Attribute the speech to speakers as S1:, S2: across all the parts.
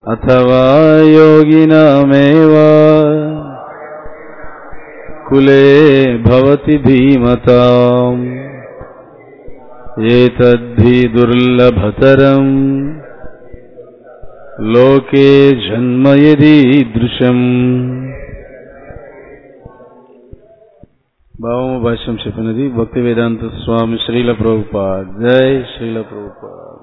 S1: अथवा योगिनामेव कुले भवति धीमताम् एतद्धि दुर्लभतरम् लोके जन्म यदीदृशम् భావము భాష్యం చెప్పినది భక్తి వేదాంత స్వామి శ్రీల ప్రభుపాద్ జై శ్రీల ప్రభుపాద్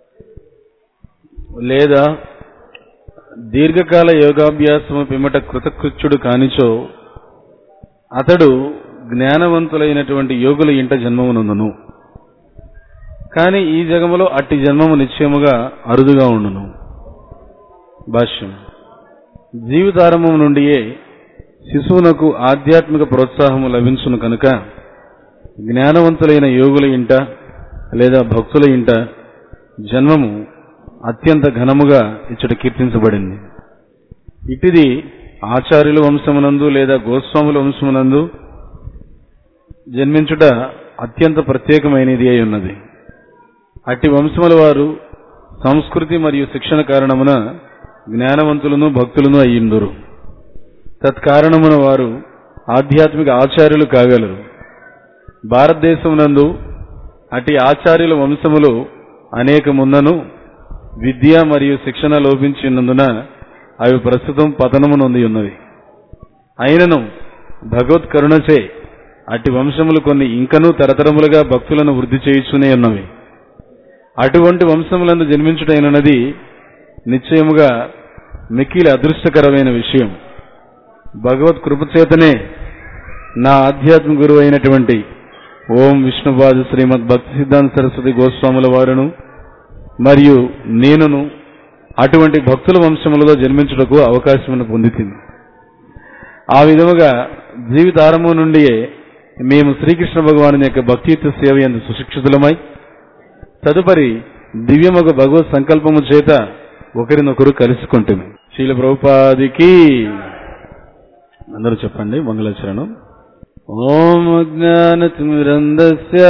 S1: లేదా దీర్ఘకాల యోగాభ్యాసము పిమ్మట కృతకృత్యుడు కానిచో అతడు జ్ఞానవంతులైనటువంటి యోగుల ఇంట జన్మమునందును కాని ఈ జగములో అట్టి జన్మము నిశ్చయముగా అరుదుగా ఉండును భాష్యం జీవితారంభం నుండియే శిశువునకు ఆధ్యాత్మిక ప్రోత్సాహము లభించును కనుక జ్ఞానవంతులైన యోగుల ఇంట లేదా భక్తుల ఇంట జన్మము అత్యంత ఘనముగా ఇచ్చట కీర్తించబడింది ఇటిది ఆచార్యుల వంశమునందు లేదా గోస్వాముల వంశమునందు జన్మించుట అత్యంత ప్రత్యేకమైనది అయి ఉన్నది అట్టి వంశముల వారు సంస్కృతి మరియు శిక్షణ కారణమున జ్ఞానవంతులను భక్తులను అయ్యిందురు తత్కారణమున వారు ఆధ్యాత్మిక ఆచార్యులు కాగలరు భారతదేశమునందు అటి ఆచార్యుల వంశములు అనేకమున్నను విద్య మరియు శిక్షణ లోపించినందున అవి ప్రస్తుతం పతనము నొంది ఉన్నవి అయినను భగవత్ కరుణచే అట్టి వంశములు కొన్ని ఇంకనూ తరతరములుగా భక్తులను వృద్ధి చేయుచునే ఉన్నవి అటువంటి వంశములందు జన్మించుటైనది నిశ్చయముగా మిక్కిలి అదృష్టకరమైన విషయం భగవత్ కృపచేతనే నా ఆధ్యాత్మిక గురువు అయినటువంటి ఓం విష్ణుపాద శ్రీమద్ భక్తి సిద్ధాంత సరస్వతి గోస్వాముల వారును మరియు నేనును అటువంటి భక్తుల వంశములలో జన్మించుటకు అవకాశమును పొందుతుంది ఆ విధముగా జీవితారంభం నుండియే మేము శ్రీకృష్ణ భగవాను యొక్క భక్తియుక్త సేవ ఎందు సుశిక్షితులమై తదుపరి దివ్యమొక భగవత్ సంకల్పము చేత ఒకరినొకరు కలుసుకుంటుంది శీల ప్రభుపాదికి అందరూ చెప్పండి మంగళచరణం ఓం అజ్ఞానతిమిరందస్య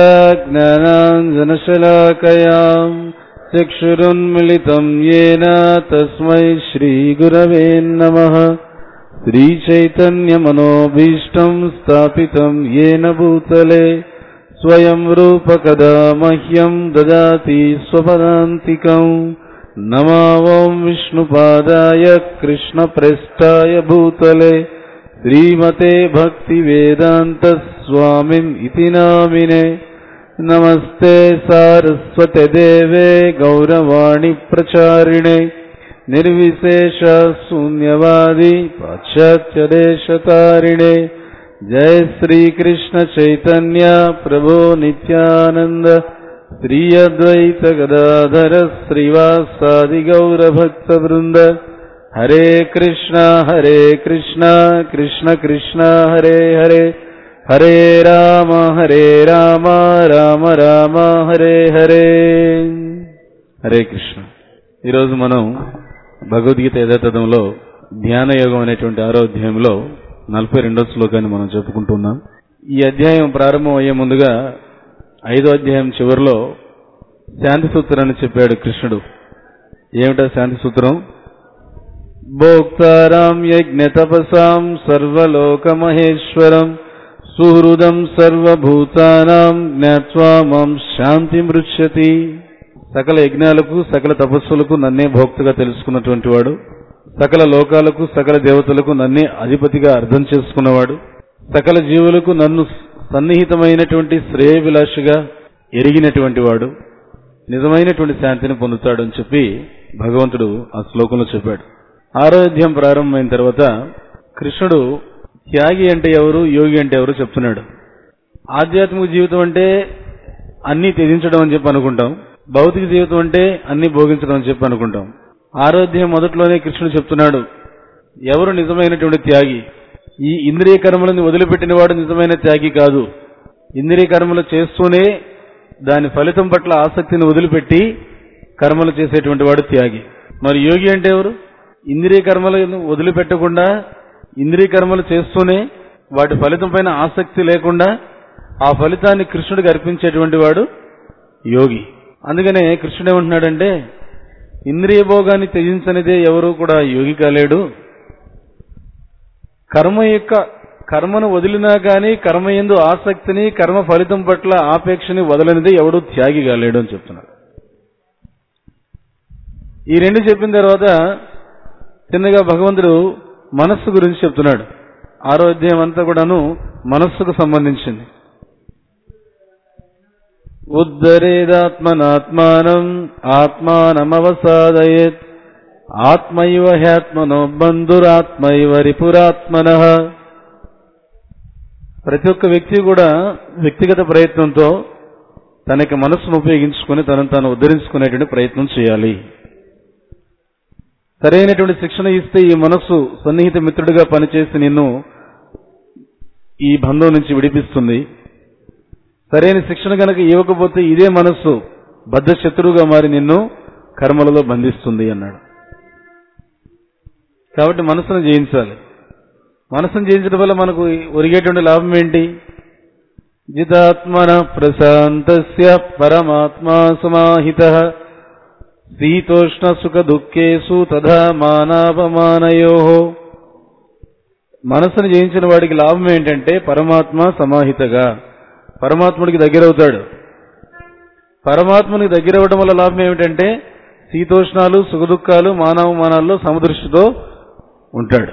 S1: జ్ఞానాంజనశలాకయాం చక్షురున్మిళితం येन తస్మై శ్రీగురవే నమః श्रीचैतन्यमनोभीष्टम् स्थापितम् येन भूतले स्वयं रूपकदा मह्यम् ददाति स्वपदान्तिकम् नमावं विष्णुपादाय कृष्णप्रेष्ठाय भूतले श्रीमते भक्तिवेदान्तस्वामिन् इति नामिने नमस्ते सारस्वते देवे गौरवाणि प्रचारिणे निर्विशेष शून्यवादी पाश्चात्यदेशतारिणे जय श्री कृष्ण चैतन्य प्रभो नित्यानंद श्री अद्वैत गदाधर श्रीवासादि गौर भक्त वृंद हरे कृष्णा हरे कृष्णा कृष्ण कृष्ण हरे हरे हरे राम हरे राम రామ రామ హరే హరే హరే కృష్ణ ఈరోజు మనం భగవద్గీత యథాతథంలో ధ్యాన యోగం అనేటువంటి ఆరో అధ్యాయంలో నలభై రెండో శ్లోకాన్ని మనం చెప్పుకుంటున్నాం ఈ అధ్యాయం ప్రారంభం అయ్యే ముందుగా ఐదో అధ్యాయం చివరిలో శాంతి సూత్రాన్ని చెప్పాడు కృష్ణుడు ఏమిటా శాంతి సూత్రం భోక్తారాం యజ్ఞ తపసాం సర్వలోక మహేశ్వరం సుహృదం సర్వభూతానాం జ్ఞాత్వా మాం శాంతి మృచ్యతి సకల యజ్ఞాలకు సకల తపస్సులకు నన్నే భోక్తగా తెలుసుకున్నటువంటి వాడు సకల లోకాలకు సకల దేవతలకు నన్నే అధిపతిగా అర్థం చేసుకున్నవాడు సకల జీవులకు నన్ను సన్నిహితమైనటువంటి శ్రేయభిలాషిగా ఎరిగినటువంటి వాడు నిజమైనటువంటి శాంతిని పొందుతాడు అని చెప్పి భగవంతుడు ఆ శ్లోకంలో చెప్పాడు ఆరోగ్యం ప్రారంభమైన తర్వాత కృష్ణుడు త్యాగి అంటే ఎవరు యోగి అంటే ఎవరు చెప్తున్నాడు ఆధ్యాత్మిక జీవితం అంటే అన్ని త్యజించడం అని చెప్పి అనుకుంటాం భౌతిక జీవితం అంటే అన్ని భోగించడం అని చెప్పి అనుకుంటాం ఆరోగ్యం మొదట్లోనే కృష్ణుడు చెప్తున్నాడు ఎవరు నిజమైనటువంటి త్యాగి ఈ ఇంద్రియ కర్మలను వదిలిపెట్టిన వాడు నిజమైన త్యాగి కాదు ఇంద్రియ కర్మలు చేస్తూనే దాని ఫలితం పట్ల ఆసక్తిని వదిలిపెట్టి కర్మలు చేసేటువంటి వాడు త్యాగి మరి యోగి అంటే ఎవరు ఇంద్రియ కర్మలను వదిలిపెట్టకుండా ఇంద్రియ కర్మలు చేస్తూనే వాటి ఫలితం పైన ఆసక్తి లేకుండా ఆ ఫలితాన్ని కృష్ణుడికి అర్పించేటువంటి వాడు యోగి అందుకనే కృష్ణుడు ఏమంటున్నాడంటే ఇంద్రియ భోగాన్ని త్యజించనిదే ఎవరు కూడా యోగి కాలేడు కర్మ యొక్క కర్మను వదిలినా గాని కర్మ ఎందు ఆసక్తిని కర్మ ఫలితం పట్ల ఆపేక్షని వదలనిది ఎవడు త్యాగి కాలేడు అని చెప్తున్నాడు ఈ రెండు చెప్పిన తర్వాత చిన్నగా భగవంతుడు మనస్సు గురించి చెప్తున్నాడు ఆరో అధ్యాయం అంతా కూడాను మనస్సుకు సంబంధించింది ఉద్ధరేదాత్మనాత్మానం ఆత్మానమవసాదయేత్ ఆత్మైవ హ్యాత్మనో బంధురాత్మైవ రిపురాత్మన ప్రతి ఒక్క వ్యక్తి కూడా వ్యక్తిగత ప్రయత్నంతో తనకి మనస్సును ఉపయోగించుకొని తనను తాను ఉద్ధరించుకునేటువంటి ప్రయత్నం చేయాలి సరైనటువంటి శిక్షణ ఇస్తే ఈ మనస్సు సన్నిహిత మిత్రుడిగా పనిచేసి నిన్ను ఈ బంధం నుంచి విడిపిస్తుంది సరైన శిక్షణ గనక ఇవ్వకపోతే ఇదే మనస్సు బద్ధ శత్రువుగా మారి నిన్ను కర్మలలో బంధిస్తుంది అన్నాడు కాబట్టి మనసును జయించాలి మనసును జయించడం వల్ల మనకు ఒరిగేటువంటి లాభం ఏంటి జితాత్మన ప్రశాంతస్య పరమాత్మా సమాహిత శీతోష్ణ సుఖ దుఃఖేసు తథా మానాపమానయో మనసును జయించిన వాడికి లాభం ఏంటంటే పరమాత్మ సమాహితగా పరమాత్ముడికి దగ్గరవుతాడు పరమాత్మునికి దగ్గరవ్వడం వల్ల లాభం ఏమిటంటే శీతోష్ణాలు సుఖదుఖాలు మానవమానాల్లో సమదృష్టితో ఉంటాడు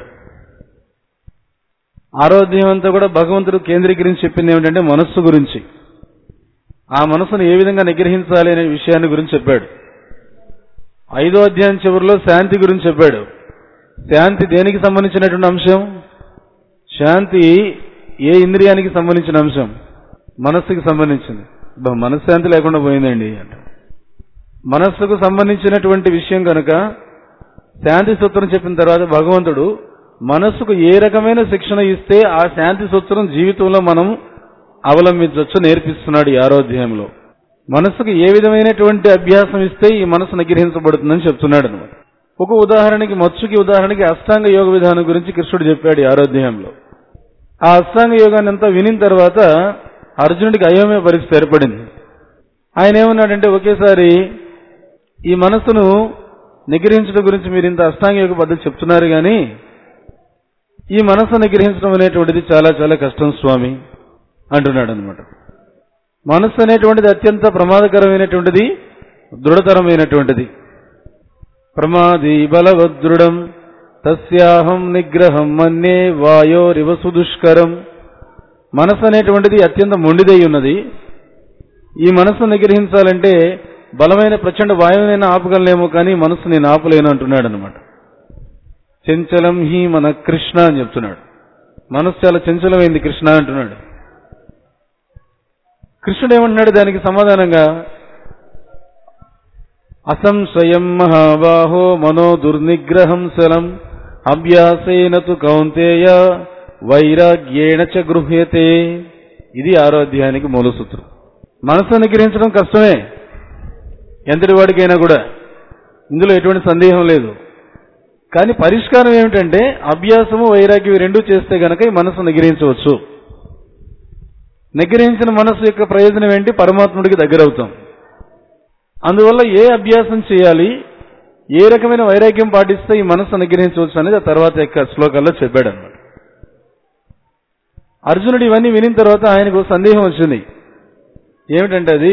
S1: ఆరోగ్యం అంతా కూడా భగవంతుడు కేంద్రీకరించి చెప్పింది ఏమిటంటే మనస్సు గురించి ఆ మనసును ఏ విధంగా నిగ్రహించాలి అనే విషయాన్ని గురించి చెప్పాడు ఐదో అధ్యాయం చివరిలో శాంతి గురించి చెప్పాడు శాంతి దేనికి సంబంధించినటువంటి అంశం శాంతి ఏ ఇంద్రియానికి సంబంధించిన అంశం మనస్సుకి సంబంధించింది బా, మనశ్శాంతి లేకుండా పోయిందండి అంట మనస్సుకు సంబంధించినటువంటి విషయం కనుక శాంతి సూత్రం చెప్పిన తర్వాత భగవంతుడు మనస్సుకు ఏ రకమైన శిక్షణ ఇస్తే ఆ శాంతి సూత్రం జీవితంలో మనం అవలంబించవచ్చు నేర్పిస్తున్నాడు ఈ ఆరోధ్యాయంలో మనస్సుకు ఏ విధమైనటువంటి అభ్యాసం ఇస్తే ఈ మనసు నిగ్రహించబడుతుందని చెప్తున్నాడు అనమాట ఒక ఉదాహరణకి మత్స్సుకి ఉదాహరణకి అష్టాంగ యోగ విధానం గురించి కృష్ణుడు చెప్పాడు ఈ ఆరోధ్యాయంలో ఆ అష్టాంగ యోగాన్ని అంతా వినిన తర్వాత అర్జునుడికి అయోమయ పరిస్థితి ఏర్పడింది ఆయన ఏమన్నాడంటే ఒకేసారి ఈ మనసును నిగ్రహించడం గురించి మీరు ఇంత అష్టాంగ యోగ పద్ధతి చెప్తున్నారు కానీ ఈ మనసు నిగ్రహించడం అనేటువంటిది చాలా చాలా కష్టం స్వామి అంటున్నాడు అనమాట మనస్సు అనేటువంటిది అత్యంత ప్రమాదకరమైనటువంటిది దృఢతరమైనటువంటిది ప్రమాది బలవదృఢం తస్యాహం నిగ్రహం మన్నే వాయోరివ సుదుష్కరం మనసు అనేటువంటిది అత్యంత మొండిదై ఉన్నది ఈ మనసు నిగ్రహించాలంటే బలమైన ప్రచండ వాయువునైనా ఆపగలనేమో కానీ మనసు నేను ఆపలేను అంటున్నాడు అనమాట చంచలం హి మన కృష్ణ అని చెప్తున్నాడు మనసు చాలా చంచలమైంది కృష్ణ అంటున్నాడు కృష్ణుడు ఏమంటున్నాడు దానికి సమాధానంగా అసంశయం మహాబాహో మనో దుర్నిగ్రహం శలం అభ్యాసేన తు కౌంతేయ వైరాగ్యేణ చ గృహ్యతే ఇది ఆరో అధ్యాయానికి మూల సూత్రం మనసు నిగ్రహించడం కష్టమే ఎంతటి వాడికైనా కూడా ఇందులో ఎటువంటి సందేహం లేదు కానీ పరిష్కారం ఏమిటంటే అభ్యాసము వైరాగ్యం ఈ రెండూ చేస్తే గనక ఈ మనసు నిగ్రహించవచ్చు నిగ్రహించిన మనసు యొక్క ప్రయోజనం ఏంటి పరమాత్ముడికి దగ్గరవుతాం అందువల్ల ఏ అభ్యాసం చేయాలి ఏ రకమైన వైరాగ్యం పాటిస్తే ఈ మనసు నిగ్రహించవచ్చు అనేది ఆ తర్వాత యొక్క శ్లోకాల్లో చెప్పాడు అన్నమాట అర్జునుడు ఇవన్నీ వినిన తర్వాత ఆయనకు సందేహం వచ్చింది ఏమిటంటే అది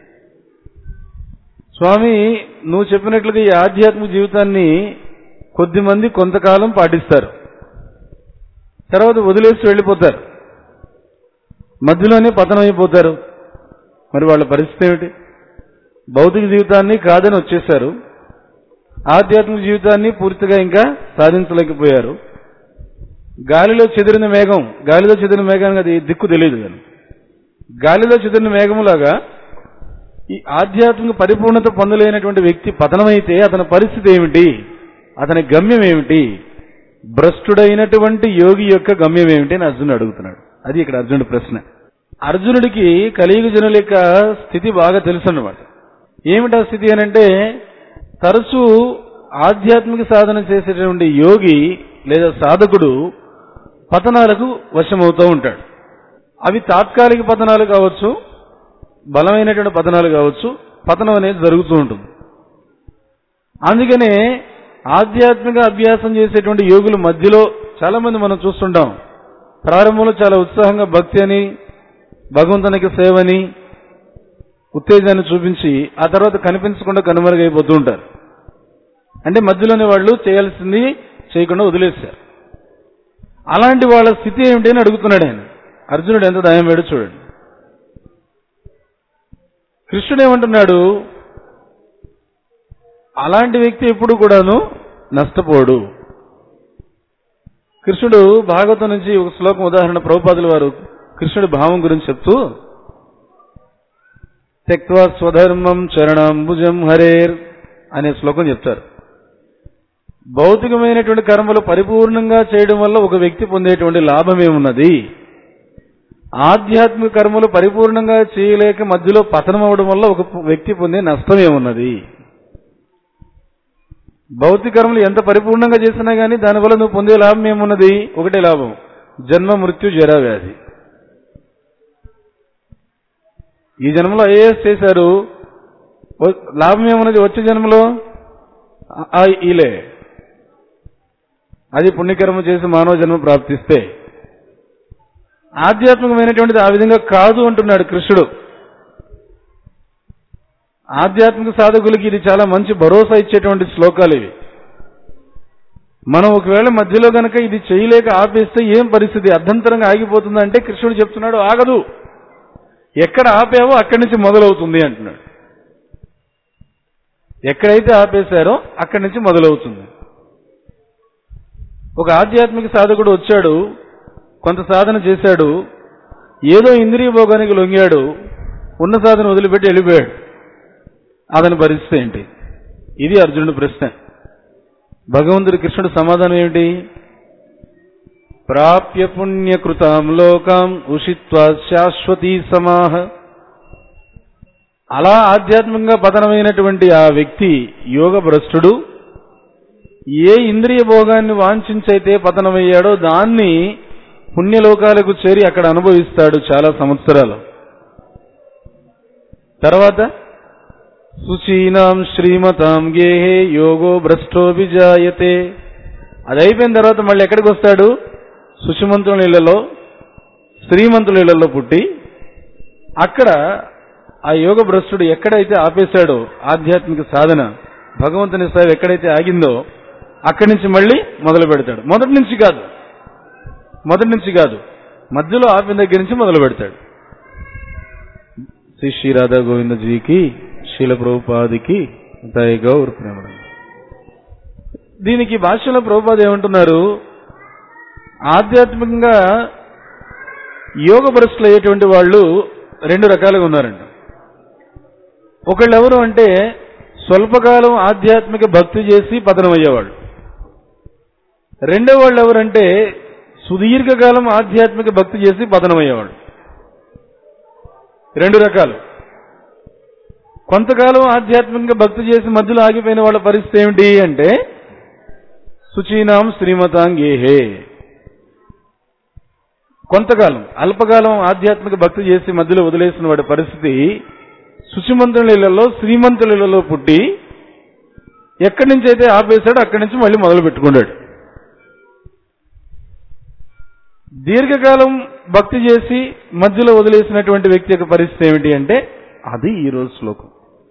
S1: స్వామి నువ్వు చెప్పినట్లుగా ఈ ఆధ్యాత్మిక జీవితాన్ని కొద్దిమంది కొంతకాలం పాటిస్తారు తర్వాత వదిలేసి వెళ్ళిపోతారు మధ్యలోనే పతనం అయిపోతారు మరి వాళ్ళ పరిస్థితి ఏమిటి భౌతిక జీవితాన్ని కాదని వచ్చేశారు ఆధ్యాత్మిక జీవితాన్ని పూర్తిగా ఇంకా సాధించలేకపోయారు గాలిలో చెదిరిన మేఘం గాలిలో చెదిరిన మేఘానికి అది దిక్కు తెలియదు కానీ గాలిలో చెదిరిన మేఘములాగా ఈ ఆధ్యాత్మిక పరిపూర్ణత పొందలేనటువంటి వ్యక్తి పతనమైతే అతని పరిస్థితి ఏమిటి అతని గమ్యం ఏమిటి భ్రష్టుడైనటువంటి యోగి యొక్క గమ్యం ఏమిటి అని అర్జునుడు అడుగుతున్నాడు అది ఇక్కడ అర్జునుడి ప్రశ్న అర్జునుడికి కలియుగ జనుల యొక్క స్థితి బాగా తెలుసు అన్నమాట ఏమిటా స్థితి అని అంటే తరచూ ఆధ్యాత్మిక సాధన చేసేటువంటి యోగి లేదా సాధకుడు పతనాలకు వశమవుతూ ఉంటాడు అవి తాత్కాలిక పతనాలు కావచ్చు బలమైనటువంటి పతనాలు కావచ్చు పతనం అనేది జరుగుతూ ఉంటుంది అందుకనే ఆధ్యాత్మిక అభ్యాసం చేసేటువంటి యోగుల మధ్యలో చాలా మంది మనం చూస్తుంటాం ప్రారంభంలో చాలా ఉత్సాహంగా భక్తి అని భగవంతునికి సేవని ఉత్తేజాన్ని చూపించి ఆ తర్వాత కనిపించకుండా కనుమరుగైపోతూ ఉంటారు అంటే మధ్యలోనే వాళ్ళు చేయాల్సింది చేయకుండా వదిలేశారు అలాంటి వాళ్ళ స్థితి ఏమిటి అని అడుగుతున్నాడు ఆయన అర్జునుడు ఎంత దయం వేడు చూడండి కృష్ణుడు ఏమంటున్నాడు అలాంటి వ్యక్తి ఎప్పుడు కూడాను నష్టపోడు కృష్ణుడు భాగవతం నుంచి ఒక శ్లోకం ఉదాహరణ ప్రభుపాదుల వారు కృష్ణుడి భావం గురించి చెప్తూ త్యక్వా స్వధర్మం చరణాంబుజం హరేర్ అనే శ్లోకం చెప్తారు భౌతికమైనటువంటి కర్మలు పరిపూర్ణంగా చేయడం వల్ల ఒక వ్యక్తి పొందేటువంటి లాభం ఏమున్నది ఆధ్యాత్మిక కర్మలు పరిపూర్ణంగా చేయలేక మధ్యలో పతనం అవడం వల్ల ఒక వ్యక్తి పొందే నష్టం ఏమున్నది భౌతిక కర్మలు ఎంత పరిపూర్ణంగా చేసినా గానీ దానివల్ల నువ్వు పొందే లాభం ఏమున్నది ఒకటే లాభం జన్మ మృత్యు జరా వ్యాధి ఈ జన్మలో ఐఏఎస్ చేశారు ఓ- లాభం ఏమున్నది వచ్చే జన్మలో ఆ- ఆ ఈలే అది పుణ్యకర్మ చేసి మానవ జన్మ ప్రాప్తిస్తే ఆధ్యాత్మికమైనటువంటిది ఆ విధంగా కాదు అంటున్నాడు కృష్ణుడు ఆధ్యాత్మిక సాధకులకి ఇది చాలా మంచి భరోసా ఇచ్చేటువంటి శ్లోకాలు ఇవి మనం ఒకవేళ మధ్యలో గనక ఇది చేయలేక ఆపేస్తే ఏం పరిస్థితి అర్ధంతరంగా ఆగిపోతుందంటే కృష్ణుడు చెప్తున్నాడు ఆగదు ఎక్కడ ఆపావో అక్కడి నుంచి మొదలవుతుంది అంటున్నాడు ఎక్కడైతే ఆపేశారో అక్కడి నుంచి మొదలవుతుంది ఒక ఆధ్యాత్మిక సాధకుడు వచ్చాడు కొంత సాధన చేశాడు ఏదో ఇంద్రియ భోగానికి లొంగాడు ఉన్న సాధన వదిలిపెట్టి వెళ్ళిపోయాడు అతని పరిస్థితి ఏంటి ఇది అర్జునుడి ప్రశ్న భగవంతుడి కృష్ణుడు సమాధానం ఏమిటి ప్రాప్య పుణ్యకృతాం లోకం ఉషిత్వా శాశ్వతీ సమాహ అలా ఆధ్యాత్మికంగా పతనమైనటువంటి ఆ వ్యక్తి యోగ భ్రష్టుడు ఏ ఇంద్రియ భోగాన్ని వాంఛించైతే పతనమయ్యాడో దాన్ని పుణ్యలోకాలకు చేరి అక్కడ అనుభవిస్తాడు చాలా సంవత్సరాలు తర్వాత శుచీనాం శ్రీమతాం గేహే యోగో భ్రష్టోభి జాయతే అది అయిపోయిన తర్వాత మళ్ళీ ఎక్కడికి వస్తాడు సుచిమంతుల ఇళ్లలో శ్రీమంతుల ఇళ్లలో పుట్టి అక్కడ ఆ యోగ భ్రష్టుడు ఎక్కడైతే ఆపేశాడో ఆధ్యాత్మిక సాధన భగవంతుని సేవ ఎక్కడైతే ఆగిందో అక్కడి నుంచి మళ్ళీ మొదలు పెడతాడు మొదటి నుంచి కాదు మొదటి నుంచి కాదు మధ్యలో ఆపిన దగ్గర నుంచి మొదలు పెడతాడు శ్రీ శ్రీ రాధా గోవిందజీకి శీల ప్రభుపాదికి దయ గౌర్ ప్రేమ దీనికి భాష్యంలో ప్రభుపాద ఏమంటున్నారు ఆధ్యాత్మికంగా యోగ భ్రష్టులు అయ్యేటువంటి వాళ్ళు రెండు రకాలుగా ఉన్నారంట ఒకళ్ళు ఎవరు అంటే స్వల్పకాలం ఆధ్యాత్మిక భక్తి చేసి పతనం అయ్యేవాళ్ళు రెండో వాళ్ళు ఎవరంటే సుదీర్ఘకాలం ఆధ్యాత్మిక భక్తి చేసి పతనం అయ్యేవాళ్ళు రెండు రకాలు కొంతకాలం ఆధ్యాత్మికంగా భక్తి చేసి మధ్యలో ఆగిపోయిన వాళ్ళ పరిస్థితి ఏమిటి అంటే శుచీనాం శ్రీమతాంగేహే కొంతకాలం అల్పకాలం ఆధ్యాత్మిక భక్తి చేసి మధ్యలో వదిలేసిన వాడి పరిస్థితి శుచిమంతుల ఇళ్లలో శ్రీమంతుల ఇళ్లలో పుట్టి ఎక్కడి నుంచి అయితే ఆపేశాడో అక్కడి నుంచి మళ్ళీ మొదలు పెట్టుకున్నాడు దీర్ఘకాలం భక్తి చేసి మధ్యలో వదిలేసినటువంటి వ్యక్తి యొక్క పరిస్థితి ఏమిటి అంటే అది ఈ రోజు శ్లోకం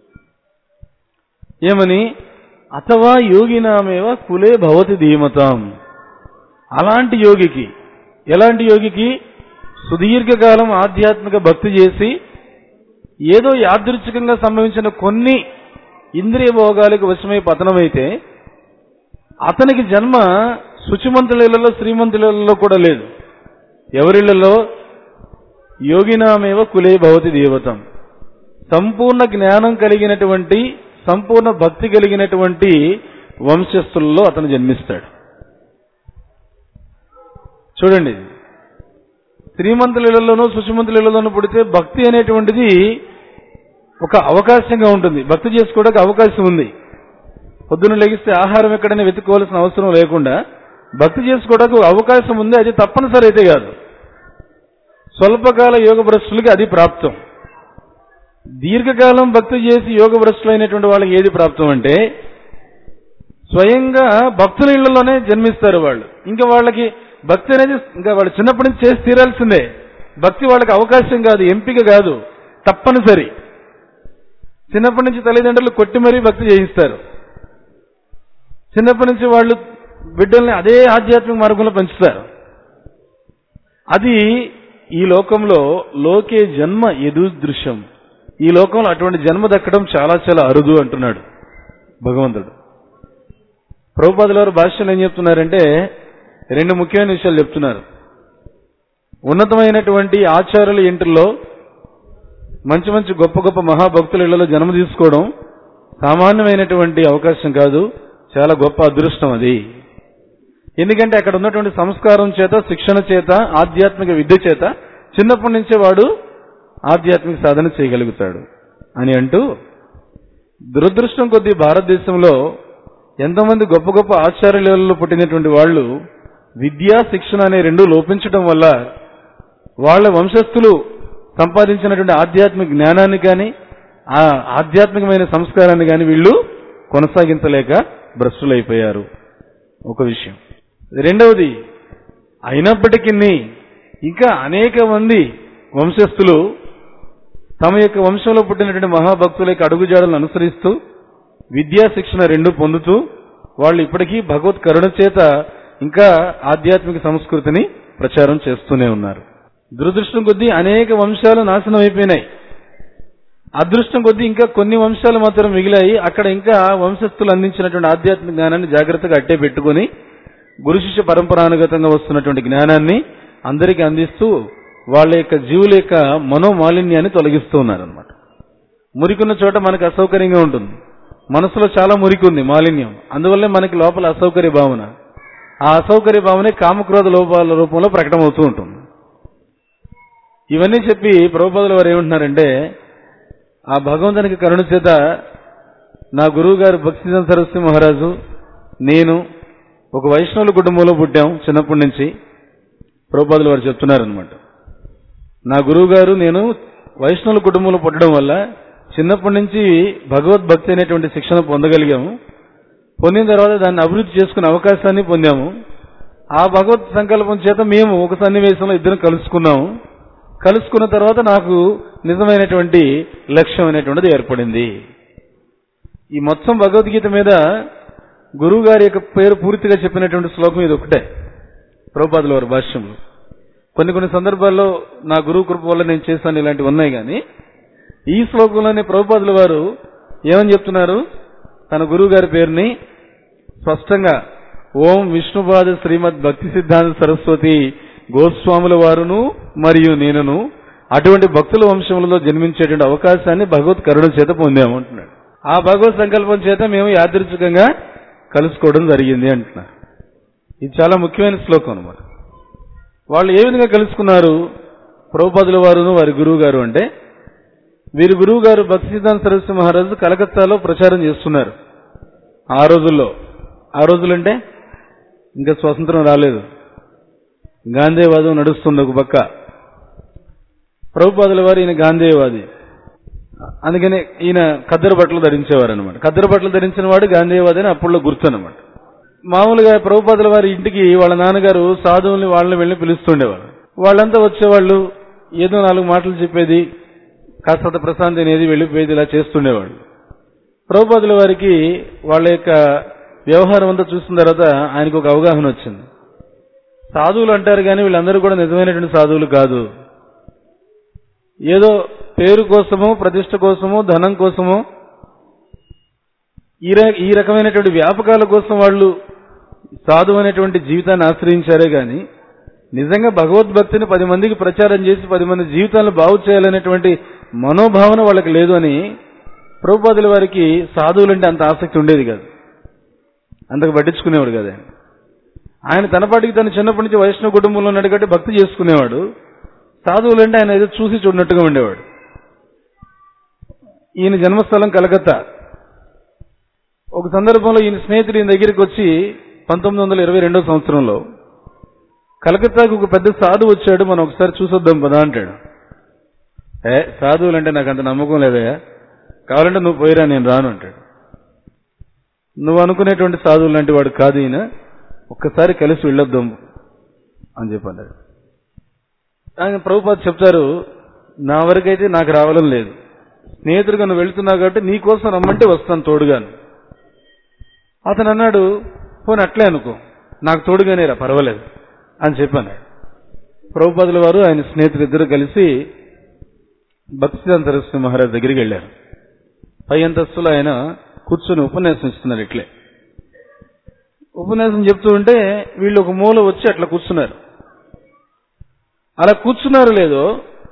S1: ఏమని అథవా యోగినామేవ కులే భవతి ధీమతాం అలాంటి యోగికి ఎలాంటి యోగికి సుదీర్ఘకాలం ఆధ్యాత్మిక భక్తి చేసి ఏదో యాదృచ్ఛికంగా సంభవించిన కొన్ని ఇంద్రియ భోగాలకు వశమై పతనమైతే అతనికి జన్మ శుచిమంతులలో శ్రీమంతులలో కూడా లేదు ఎవరిళ్లలో యోగినామేవ కులే భవతి దేవతం సంపూర్ణ జ్ఞానం కలిగినటువంటి సంపూర్ణ భక్తి కలిగినటువంటి వంశస్థులలో అతను జన్మిస్తాడు చూడండి శ్రీమంతులలోనూ సుచిమంతులలోనూ పుడితే భక్తి అనేటువంటిది ఒక అవకాశంగా ఉంటుంది భక్తి చేసుకోవడానికి అవకాశం ఉంది పొద్దున్న లెగిస్తే ఆహారం ఎక్కడైనా వెతుక్కోవాల్సిన అవసరం లేకుండా భక్తి చేసుకోవడానికి ఒక అవకాశం ఉంది అది తప్పనిసరి అయితే కాదు స్వల్పకాల యోగ భ్రష్టులకి అది ప్రాప్తం దీర్ఘకాలం భక్తి చేసి యోగ భ్రష్టులైనటువంటి వాళ్ళకి ఏది ప్రాప్తం అంటే స్వయంగా భక్తుల ఇళ్లలోనే జన్మిస్తారు వాళ్ళు ఇంకా వాళ్ళకి భక్తి అనేది ఇంకా వాళ్ళు చిన్నప్పటి నుంచి చేసి తీరాల్సిందే భక్తి వాళ్ళకి అవకాశం కాదు ఎంపిక కాదు తప్పనిసరి చిన్నప్పటి నుంచి తల్లిదండ్రులు కొట్టి మరీ భక్తి చేయిస్తారు చిన్నప్పటి నుంచి వాళ్ళు బిడ్డల్ని అదే ఆధ్యాత్మిక మార్గంలో పెంచుతారు అది ఈ లోకంలో లోకే జన్మ ఎదుదృశ్యం ఈ లోకంలో అటువంటి జన్మ దక్కడం చాలా చాలా అరుదు అంటున్నాడు భగవంతుడు ప్రభుపాదుల వారు భాష్యం ఏం చెప్తున్నారంటే రెండు ముఖ్యమైన విషయాలు చెప్తున్నారు ఉన్నతమైనటువంటి ఆచారాల ఇంటిల్లో మంచి మంచి గొప్ప గొప్ప మహాభక్తుల ఇళ్లలో జన్మ తీసుకోవడం సామాన్యమైనటువంటి అవకాశం కాదు చాలా గొప్ప అదృష్టం అది ఎందుకంటే అక్కడ ఉన్నటువంటి సంస్కారం చేత శిక్షణ చేత ఆధ్యాత్మిక విద్య చేత చిన్నప్పటి నుంచే వాడు ఆధ్యాత్మిక సాధన చేయగలుగుతాడు అని అంటూ దురదృష్టం కొద్దీ భారతదేశంలో ఎంతమంది గొప్ప గొప్ప ఆచార్యులలో పుట్టినటువంటి వాళ్ళు విద్యా శిక్షణ అనే రెండు లోపించడం వల్ల వాళ్ళ వంశస్థులు సంపాదించినటువంటి ఆధ్యాత్మిక జ్ఞానాన్ని కానీ ఆ ఆధ్యాత్మికమైన సంస్కారాన్ని కానీ వీళ్ళు కొనసాగించలేక భ్రష్టులైపోయారు ఒక విషయం రెండవది అయినప్పటికీ ఇంకా అనేక మంది వంశస్థులు తమ యొక్క వంశంలో పుట్టినటువంటి మహాభక్తుల యొక్క అడుగుజాడలను అనుసరిస్తూ విద్యా శిక్షణ రెండు పొందుతూ వాళ్ళు ఇప్పటికీ భగవత్ కరుణ చేత ఇంకా ఆధ్యాత్మిక సంస్కృతిని ప్రచారం చేస్తూనే ఉన్నారు దురదృష్టం కొద్దీ అనేక వంశాలు నాశనం అయిపోయినాయి అదృష్టం కొద్దీ ఇంకా కొన్ని వంశాలు మాత్రం మిగిలాయి అక్కడ ఇంకా వంశస్థులు అందించినటువంటి ఆధ్యాత్మిక జ్ఞానాన్ని జాగ్రత్తగా అట్టే పెట్టుకుని గురు శిష్య పరంపరానుగతంగా వస్తున్నటువంటి జ్ఞానాన్ని అందరికీ అందిస్తూ వాళ్ళ యొక్క జీవుల యొక్క మనోమాలిన్యాన్ని తొలగిస్తూ ఉన్నారనమాట మురికున్న చోట మనకు అసౌకర్యంగా ఉంటుంది మనసులో చాలా మురికి ఉంది మాలిన్యం అందువల్లే మనకి లోపల అసౌకర్య భావన ఆ అసౌకర్య భావనే కామక్రోధ లోపాల రూపంలో ప్రకటమవుతూ ఉంటుంది ఇవన్నీ చెప్పి ప్రభుపాదుల వారు ఏమంటున్నారంటే ఆ భగవంతునికి కరుణ చేత నా గురువు గారు భక్తిజన్ సరస్వతి మహారాజు నేను ఒక వైష్ణవుల కుటుంబంలో పుట్టాం చిన్నప్పటి నుంచి ప్రభుపాదులు వారు చెప్తున్నారనమాట నా గురువు గారు నేను వైష్ణవుల కుటుంబంలో పుట్టడం వల్ల చిన్నప్పటి నుంచి భగవద్భక్తి అనేటువంటి శిక్షణ పొందగలిగాము పొందిన తర్వాత దాన్ని అభివృద్ధి చేసుకునే అవకాశాన్ని పొందాము ఆ భగవత్ సంకల్పం చేత మేము ఒక సన్నివేశంలో ఇద్దరం కలుసుకున్నాము కలుసుకున్న తర్వాత నాకు నిజమైనటువంటి లక్ష్యం అనేటువంటిది ఏర్పడింది ఈ మొత్తం భగవద్గీత మీద గురువు గారి యొక్క పేరు పూర్తిగా చెప్పినటువంటి శ్లోకం ఇది ఒకటే ప్రభుపాదుల వారి భాష్యంలో కొన్ని కొన్ని సందర్భాల్లో నా గురువు కృప వల్ల నేను చేశాను ఇలాంటివి ఉన్నాయి కానీ ఈ శ్లోకంలోనే ప్రభుపాదుల వారు ఏమని చెప్తున్నారు తన గురువు గారి పేరుని స్పష్టంగా ఓం విష్ణుపాద శ్రీమద్ భక్తి సిద్ధాంత సరస్వతి గోస్వాముల వారును మరియు నేనును అటువంటి భక్తుల వంశములలో జన్మించేటువంటి అవకాశాన్ని భగవత్ కరుణ చేత పొందాము అంటున్నాడు ఆ భగవత్ సంకల్పం చేత మేము యాదృచ్ఛికంగా కలుసుకోవడం జరిగింది అంటున్నారు ఇది చాలా ముఖ్యమైన శ్లోకం అనమాట వాళ్ళు ఏ విధంగా కలుసుకున్నారు ప్రభుపాదుల వారును వారి గురువు గారు అంటే వీరి గురువు గారు భక్తి సిద్ధాంత సరస్వతి మహారాజు కలకత్తాలో ప్రచారం చేస్తున్నారు ఆ రోజుల్లో ఆ రోజులంటే ఇంకా స్వతంత్రం రాలేదు గాంధేవాదం నడుస్తుంది ఒక పక్క ప్రభుపాదుల వారు ఈయన గాంధేయవాది అందుకని ఈయన ఖద్దరు బట్టలు ధరించేవారు అనమాట ఖద్దరు బట్టలు ధరించిన వాడు గాంధేయవాది అని అప్పుడులో గుర్తు అనమాట మామూలుగా ప్రభుపాదుల వారి ఇంటికి వాళ్ళ నాన్నగారు సాధువుల్ని వాళ్ళని వెళ్ళి పిలుస్తుండేవారు వాళ్ళంతా వచ్చేవాళ్ళు ఏదో నాలుగు మాటలు చెప్పేది కాస్త ప్రశాంతి అనేది వెళ్ళిపోయేది ఇలా చేస్తుండేవాళ్ళు ప్రభుపాదుల వారికి వాళ్ళ యొక్క వ్యవహారం అంతా చూసిన తర్వాత ఆయనకు ఒక అవగాహన వచ్చింది సాధువులు అంటారు కానీ వీళ్ళందరూ కూడా నిజమైనటువంటి సాధువులు కాదు ఏదో పేరు కోసమో ప్రతిష్ట కోసమో ధనం కోసమో ఈ ర- ఈ రకమైనటువంటి వ్యాపకాల కోసం వాళ్ళు సాధువు అనేటువంటి జీవితాన్ని ఆశ్రయించారే గాని నిజంగా భగవద్భక్తిని పది మందికి ప్రచారం చేసి పది మంది జీవితాలను బాగు చేయాలనేటువంటి మనోభావన వాళ్ళకి లేదు అని ప్రభుపాదుల వారికి సాధువులంటే అంత ఆసక్తి ఉండేది కాదు అంతకు పట్టించుకునేవాడు కదా ఆయన. ఆయన తన పాటికి తను చిన్నప్పటి నుంచి వైష్ణవ కుటుంబంలో ఉన్నాడు కాబట్టి భక్తి చేసుకునేవాడు సాధువులంటే ఆయన ఏదో చూసి చూడనట్టుగా ఉండేవాడు ఈయన జన్మస్థలం కలకత్తా ఒక సందర్భంలో ఈయన స్నేహితుడు ఈయన దగ్గరికి వచ్చి పంతొమ్మిది వందల ఇరవై రెండో సంవత్సరంలో కలకత్తాకు ఒక పెద్ద సాధువు వచ్చాడు మనం ఒకసారి చూసొద్దాం పదా అంటాడు ఏ సాధువులంటే నాకు అంత నమ్మకం లేదయ్యా కావాలంటే నువ్వు పోయిరా నేను రాను అంటాడు నువ్వు అనుకునేటువంటి సాధువు లాంటి వాడు కాదు ఈయన ఒక్కసారి కలిసి వెళ్ళొద్దాం అని చెప్పాడు ఆయన ప్రభుపాద చెప్తారు నా వరకైతే నాకు రావాలని లేదు స్నేహితుడిగా నువ్వు వెళ్తున్నావు కాబట్టి నీ కోసం రమ్మంటే వస్తాను తోడుగాను అతను అన్నాడు పోనీ అట్లే అనుకో నాకు తోడుగానే రా పర్వాలేదు అని చెప్పాను ప్రభుపాదుల వారు ఆయన స్నేహితులు ఇద్దరు కలిసి భక్తిదాన్ సరస్వతి మహారాజ్ దగ్గరికి వెళ్ళారు పై అంతస్తులో ఆయన కూర్చొని ఉపన్యాసం ఇస్తున్నారు ఇట్లే ఉపన్యాసం చెప్తూ ఉంటే వీళ్ళు ఒక మూల వచ్చి అట్లా కూర్చున్నారు అలా కూర్చున్నారు లేదో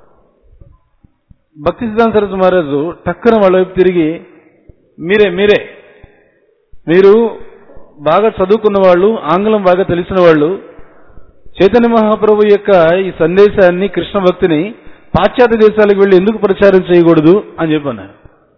S1: భక్తి సిద్ధాంత సరస్వతి మహారాజు టక్కన వాళ్ళ వైపు తిరిగి మీరే మీరే మీరు బాగా చదువుకున్న వాళ్ళు ఆంగ్లం బాగా తెలిసిన వాళ్ళు చైతన్య మహాప్రభు యొక్క ఈ సందేశాన్ని కృష్ణ భక్తిని పాశ్చాత్య దేశాలకు వెళ్ళి ఎందుకు ప్రచారం చేయకూడదు అని చెప్పన్నారు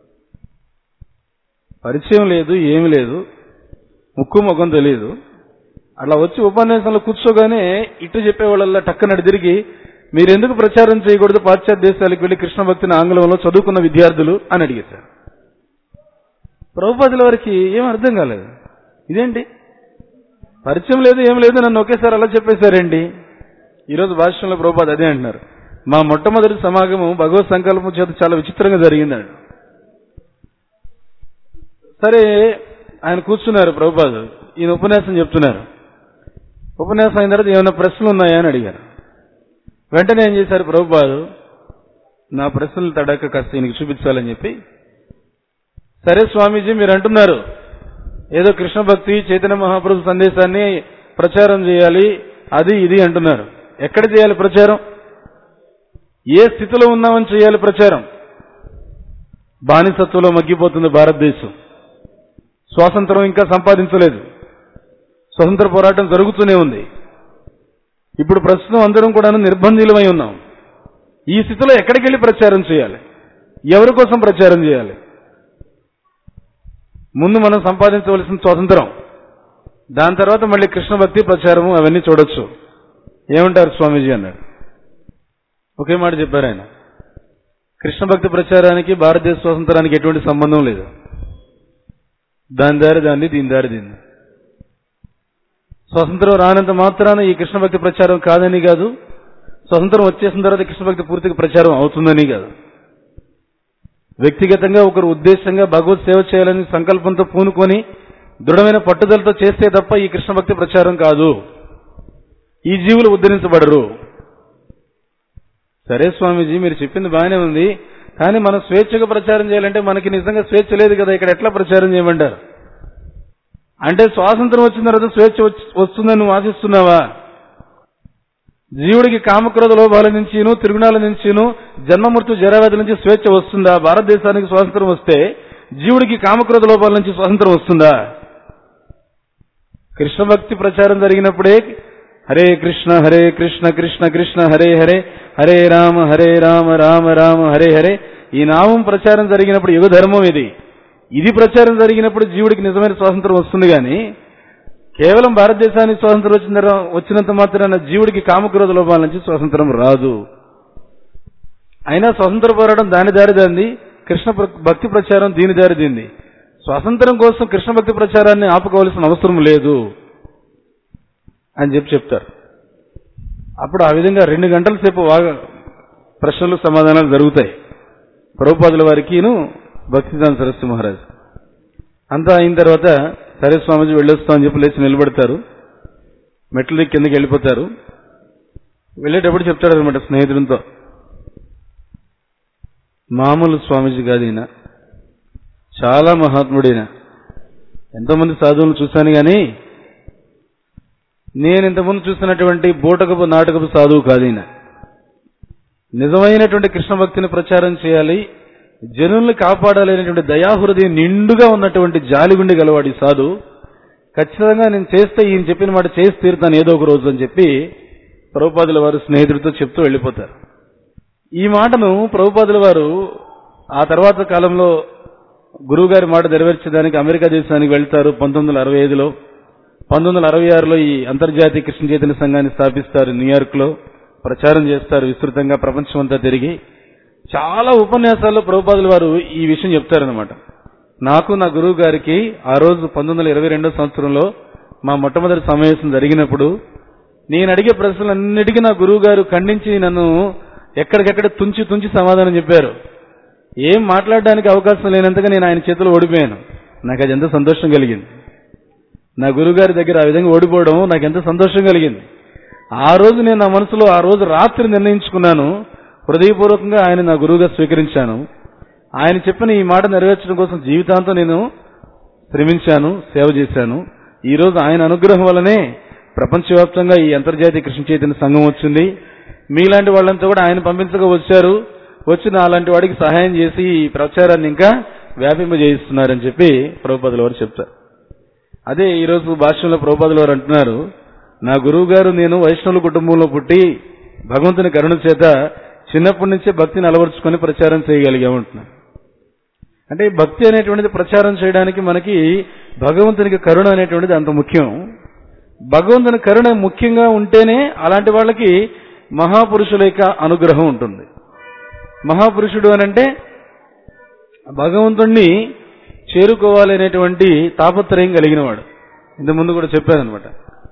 S1: పరిచయం లేదు ఏమి లేదు ముక్కు ముఖం తెలియదు అట్లా వచ్చి ఉపన్యాసంలో కూర్చోగానే ఇటు చెప్పేవాళ్ళల్లా టక్కనడి తిరిగి మీరు ఎందుకు ప్రచారం చేయకూడదు పాశ్చాత్య దేశాలకు వెళ్ళి కృష్ణ భక్తిని ఆంగ్లంలో చదువుకున్న విద్యార్థులు అని అడిగేశారు ప్రభుపాదుల వారికి ఏం అర్థం కాలేదు ఇదేంటి పరిచయం లేదు ఏం లేదు నన్ను ఒకేసారి అలా చెప్పేశారండి ఈరోజు భాష్యంలో ప్రభుపాద అదే అంటున్నారు మా మొట్టమొదటి సమాగమం భగవత్ సంకల్పం చేత చాలా విచిత్రంగా జరిగిందండి సరే ఆయన కూర్చున్నారు ప్రభుపాదు ఈయన ఉపన్యాసం చెప్తున్నారు ఉపన్యాసం అయిన తర్వాత ఏమైనా ప్రశ్నలు ఉన్నాయా అని అడిగారు వెంటనే ఏం చేశారు ప్రభుపాదు నా ప్రశ్నలు తడక కాస్త ఈయనకి చూపించాలని చెప్పి సరే స్వామీజీ మీరు అంటున్నారు ఏదో కృష్ణ భక్తి చైతన్య మహాప్రభు సందేశాన్ని ప్రచారం చేయాలి అది ఇది అంటున్నారు ఎక్కడ చేయాలి ప్రచారం ఏ స్థితిలో ఉన్నామని చేయాలి ప్రచారం బానిసత్వంలో మగ్గిపోతుంది భారతదేశం స్వాతంత్రం ఇంకా సంపాదించలేదు స్వతంత్ర పోరాటం జరుగుతూనే ఉంది ఇప్పుడు ప్రస్తుతం అందరం కూడా నిర్బంధీలమై ఉన్నాం ఈ స్థితిలో ఎక్కడికి వెళ్ళి ప్రచారం చేయాలి ఎవరి కోసం ప్రచారం చేయాలి ముందు మనం సంపాదించవలసిన స్వాతంత్రం దాని తర్వాత మళ్ళీ కృష్ణ భక్తి ప్రచారము అవన్నీ చూడొచ్చు ఏమంటారు స్వామీజీ అన్నాడు ఒకే మాట చెప్పారు ఆయన కృష్ణ భక్తి ప్రచారానికి భారతదేశ స్వాతంత్రానికి ఎటువంటి సంబంధం లేదు దాని దారి దాన్ని దీని దారి దీన్ని స్వతంత్రం రానంత మాత్రాన ఈ కృష్ణ భక్తి ప్రచారం కాదని కాదు స్వతంత్రం వచ్చేసిన తర్వాత కృష్ణ భక్తి పూర్తిగా ప్రచారం అవుతుందని కాదు వ్యక్తిగతంగా ఒకరు ఉద్దేశంగా భగవత్ సేవ చేయాలని సంకల్పంతో పూనుకొని దృఢమైన పట్టుదలతో చేస్తే తప్ప ఈ కృష్ణ భక్తి ప్రచారం కాదు ఈ జీవులు ఉద్ధరించబడరు సరే స్వామీజీ మీరు చెప్పింది బాగానే ఉంది కానీ మనం స్వేచ్ఛగా ప్రచారం చేయాలంటే మనకి నిజంగా స్వేచ్ఛ లేదు కదా ఇక్కడ ఎట్లా ప్రచారం చేయమంటారు అంటే స్వాతంత్రం వచ్చిన తర్వాత స్వేచ్ఛ వచ్చి- వస్తుందని నువ్వు ఆశిస్తున్నావా జీవుడికి కామక్రోధ లోభాల నుంచిను తిరుగుణాల నుంచిను జన్మమృత్యు జరావ్యాధుల నుంచి స్వేచ్ఛ వస్తుందా భారతదేశానికి స్వాతంత్రం వస్తే జీవుడికి కామక్రోధ లోపాల నుంచి స్వాతంత్రం వస్తుందా కృష్ణ భక్తి ప్రచారం జరిగినప్పుడే హరే కృష్ణ హరే కృష్ణ కృష్ణ కృష్ణ హరే హరే హరే రామ హరే రామ రామ రామ హరే హరే ఈ నామం ప్రచారం జరిగినప్పుడు యుగ ధర్మం ఇది ఇది ప్రచారం జరిగినప్పుడు జీవుడికి నిజమైన స్వాతంత్రం వస్తుంది కానీ కేవలం భారతదేశానికి స్వాతంత్రం వచ్చిన తర్వా- వచ్చినంత మాత్రాన జీవుడికి కామక్రోధ లోపాల నుంచి స్వాతంత్రం రాదు అయినా స్వతంత్ర పోరాటం దాని దారి దాంది కృష్ణ ప్ర- భక్తి ప్రచారం దీని దారి దీంది స్వాతంత్రం కోసం కృష్ణ భక్తి ప్రచారాన్ని ఆపుకోవాల్సిన అవసరం లేదు అని చెప్పి చెప్తారు అప్పుడు ఆ విధంగా రెండు గంటల సేపు వాగ ప్రశ్నలు సమాధానాలు జరుగుతాయి ప్రభుపాదుల వారికిను భక్తిదాన్ సరస్వతి మహారాజ్ అంతా అయిన తర్వాత సరే స్వామీజీ వెళ్ళొస్తామని చెప్పి లేచి నిలబడతారు మెట్ల దిక్కు కిందకి వెళ్ళిపోతారు వెళ్ళేటప్పుడు చెప్తాడు అనమాట స్నేహితుడితో మామూలు స్వామీజీ కాదు ఈయన చాలా మహాత్ముడైన ఎంతోమంది సాధువులు చూశాను కానీ నేను ఇంతకుముందు చూసినటువంటి బూటకపు నాటకపు సాధువు కాదు ఈయన నిజమైనటువంటి కృష్ణ భక్తిని ప్రచారం చేయాలి జనుల్ని కాపాడాలనేటువంటి దయాహృదయం నిండుగా ఉన్నటువంటి జాలిగుండి గలవాడి సాధు ఖచ్చితంగా నేను చేస్తే ఈయన చెప్పిన మాట చేసి తీరుతాను ఏదో ఒక రోజు అని చెప్పి ప్రభుపాదుల వారు స్నేహితుడితో చెప్తూ వెళ్ళిపోతారు ఈ మాటను ప్రభుపాదుల వారు ఆ తర్వాత కాలంలో గురువు గారి మాట నెరవేర్చడానికి అమెరికా దేశానికి వెళ్తారు పంతొమ్మిది వందల అరవై ఐదులో పంతొమ్మిది వందల అరవై ఆరులో ఈ అంతర్జాతీయ కృష్ణ చైతన్య సంఘాన్ని స్థాపిస్తారు న్యూయార్క్ లో ప్రచారం చేస్తారు విస్తృతంగా ప్రపంచమంతా తిరిగి చాలా ఉపన్యాసాల్లో ప్రభుపాదుల వారు ఈ విషయం చెప్తారనమాట నాకు నా గురువు గారికి ఆ రోజు పంతొమ్మిది వందల ఇరవై రెండో సంవత్సరంలో మా మొట్టమొదటి సమావేశం జరిగినప్పుడు నేను అడిగే ప్రశ్నలన్నిటికీ నా గురువు గారు ఖండించి నన్ను ఎక్కడికెక్కడ తుంచి తుంచి సమాధానం చెప్పారు ఏం మాట్లాడడానికి అవకాశం లేనంతగా నేను ఆయన చేతిలో ఓడిపోయాను నాకు అది ఎంత సంతోషం కలిగింది నా గురుగారి దగ్గర ఆ విధంగా ఓడిపోవడం నాకు ఎంత సంతోషం కలిగింది ఆ రోజు నేను నా మనసులో ఆ రోజు రాత్రి నిర్ణయించుకున్నాను హృదయపూర్వకంగా ఆయన నా గురువుగా స్వీకరించాను ఆయన చెప్పిన ఈ మాట నెరవేర్చడం కోసం జీవితాంతం నేను శ్రమించాను సేవ చేశాను ఈ రోజు ఆయన అనుగ్రహం వల్లనే ప్రపంచవ్యాప్తంగా ఈ అంతర్జాతీయ కృష్ణ చైతన్య సంఘం వచ్చింది మీలాంటి వాళ్ళంతా కూడా ఆయన పంపించగా వచ్చారు వచ్చి నా అలాంటి వాడికి సహాయం చేసి ఈ ప్రచారాన్ని ఇంకా వ్యాపింపజేయిస్తున్నారని చెప్పి ప్రభుపదుల వారు చెప్తారు అదే ఈ రోజు భాష్యంలో ప్రభుపదుల వారు అంటున్నారు నా గురువు గారు నేను వైష్ణవుల కుటుంబంలో పుట్టి భగవంతుని కరుణ చేత చిన్నప్పటి నుంచే భక్తిని అలవరుచుకొని ప్రచారం చేయగలిగామంటున్నారు అంటే ఈ భక్తి అనేటువంటిది ప్రచారం చేయడానికి మనకి భగవంతునికి కరుణ అనేటువంటిది అంత ముఖ్యం భగవంతుని కరుణ ముఖ్యంగా ఉంటేనే అలాంటి వాళ్ళకి మహాపురుషుల యొక్క అనుగ్రహం ఉంటుంది మహాపురుషుడు అనంటే భగవంతుణ్ణి చేరుకోవాలి అనేటువంటి తాపత్రయం కలిగిన వాడు ఇంత ముందు కూడా చెప్పారనమాట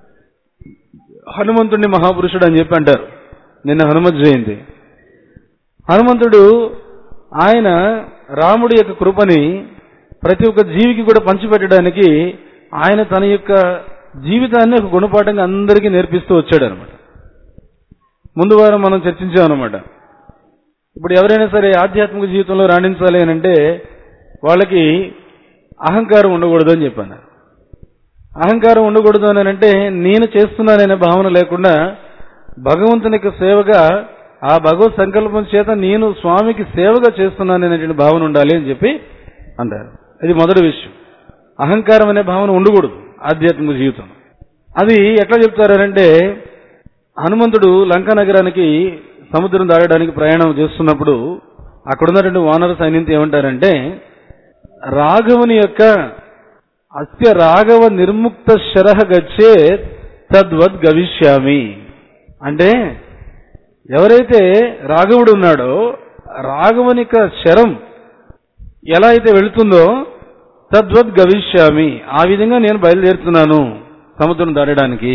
S1: హనుమంతుడిని మహాపురుషుడు అని చెప్పి అంటారు నిన్న హనుమత్ జయంతి హనుమంతుడు ఆయన రాముడి యొక్క కృపని ప్రతి ఒక్క జీవికి కూడా పంచిపెట్టడానికి ఆయన తన యొక్క జీవితాన్ని ఒక గుణపాఠంగా అందరికీ నేర్పిస్తూ వచ్చాడు అనమాట ముందు వారం మనం చర్చించామన్నమాట ఇప్పుడు ఎవరైనా సరే ఆధ్యాత్మిక జీవితంలో రాణించాలి అని అంటే వాళ్ళకి అహంకారం ఉండకూడదు అని చెప్పాను అహంకారం ఉండకూడదు అని అంటే నేను చేస్తున్నాననే భావన లేకుండా భగవంతుని యొక్క సేవగా ఆ భగవత్ సంకల్పం చేత నేను స్వామికి సేవగా చేస్తున్నాను అనేటువంటి భావన ఉండాలి అని చెప్పి అంటారు ఇది మొదటి విషయం అహంకారం అనే భావన ఉండకూడదు ఆధ్యాత్మిక జీవితం అది ఎట్లా చెప్తారంటే హనుమంతుడు లంకా నగరానికి సముద్రం దాటడానికి ప్రయాణం చేస్తున్నప్పుడు అక్కడున్నటువంటి వానర సైన్యంతో ఏమంటారంటే రాఘవుని యొక్క అస్య రాఘవ నిర్ముక్త శరహ గచ్చే తద్వద్ గవిష్యామి అంటే ఎవరైతే రాఘవుడు ఉన్నాడో రాఘవుని యొక్క శరం ఎలా అయితే వెళుతుందో తద్వద్ గవిష్యామి ఆ విధంగా నేను బయలుదేరుతున్నాను సముద్రం దాటడానికి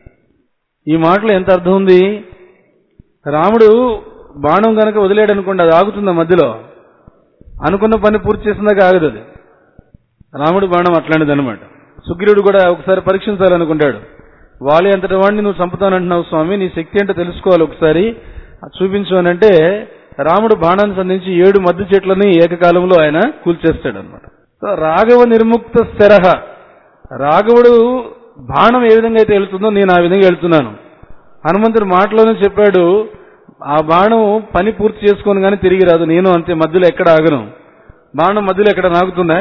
S1: ఈ మాటలో ఎంత అర్థం ఉంది రాముడు బాణం గనక వదిలేడు అనుకోండి అది ఆగుతుందా మధ్యలో అనుకున్న పని పూర్తి చేసిందాక ఆగదు అది రాముడు బాణం అట్లాంటిది అనమాట సుగ్రీవుడు కూడా ఒకసారి పరీక్షించాలనుకుంటాడు వాలి అంతటి వాడిని నువ్వు చంపుతానంటున్నావు స్వామి నీ శక్తి ఏంటో తెలుసుకోవాలి ఒకసారి చూపించు అని అంటే రాముడు బాణాన్ని సంధించి ఏడు మద్దు చెట్లని ఏకకాలంలో ఆయన కూల్చేస్తాడు అనమాట సో రాఘవ నిర్ముక్త శరహ రాఘవుడు బాణం ఏ విధంగా అయితే వెళ్తుందో నేను ఆ విధంగా వెళ్తున్నాను హనుమంతుడు మాటలోనే చెప్పాడు ఆ బాణం పని పూర్తి చేసుకొని కానీ తిరిగి రాదు నేను అంతే మధ్యలో ఎక్కడ ఆగను బాణం మధ్యలో ఎక్కడ నాగుతుందా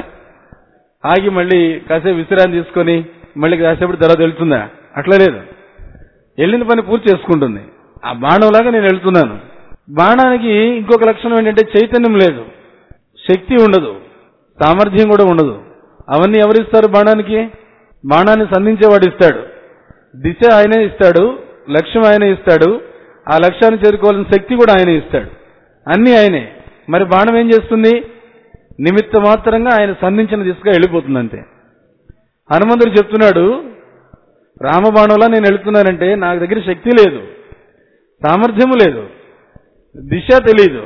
S1: ఆగి మళ్ళీ కాసేపు విశ్రాంతి తీసుకొని మళ్ళీ కాసేపు తర్వాత వెళ్తుందా అట్లా లేదు వెళ్ళిన పని పూర్తి చేసుకుంటుంది ఆ బాణంలాగా నేను వెళ్తున్నాను బాణానికి ఇంకొక లక్షణం ఏంటంటే చైతన్యం లేదు శక్తి ఉండదు సామర్థ్యం కూడా ఉండదు అవన్నీ ఎవరిస్తారు బాణానికి బాణాన్ని సంధించేవాడు ఇస్తాడు దిశ ఆయనే ఇస్తాడు లక్ష్యం ఆయనే ఇస్తాడు ఆ లక్ష్యాన్ని చేరుకోవాల్సిన శక్తి కూడా ఆయనే ఇస్తాడు అన్ని ఆయనే మరి బాణం ఏం చేస్తుంది నిమిత్త మాత్రంగా ఆయన సంధించిన దిశగా వెళ్ళిపోతుంది అంతే హనుమంతుడు చెప్తున్నాడు రామబాణంలా నేను వెళుతున్నానంటే నాకు దగ్గర శక్తి లేదు సామర్థ్యము లేదు దిశ తెలియదు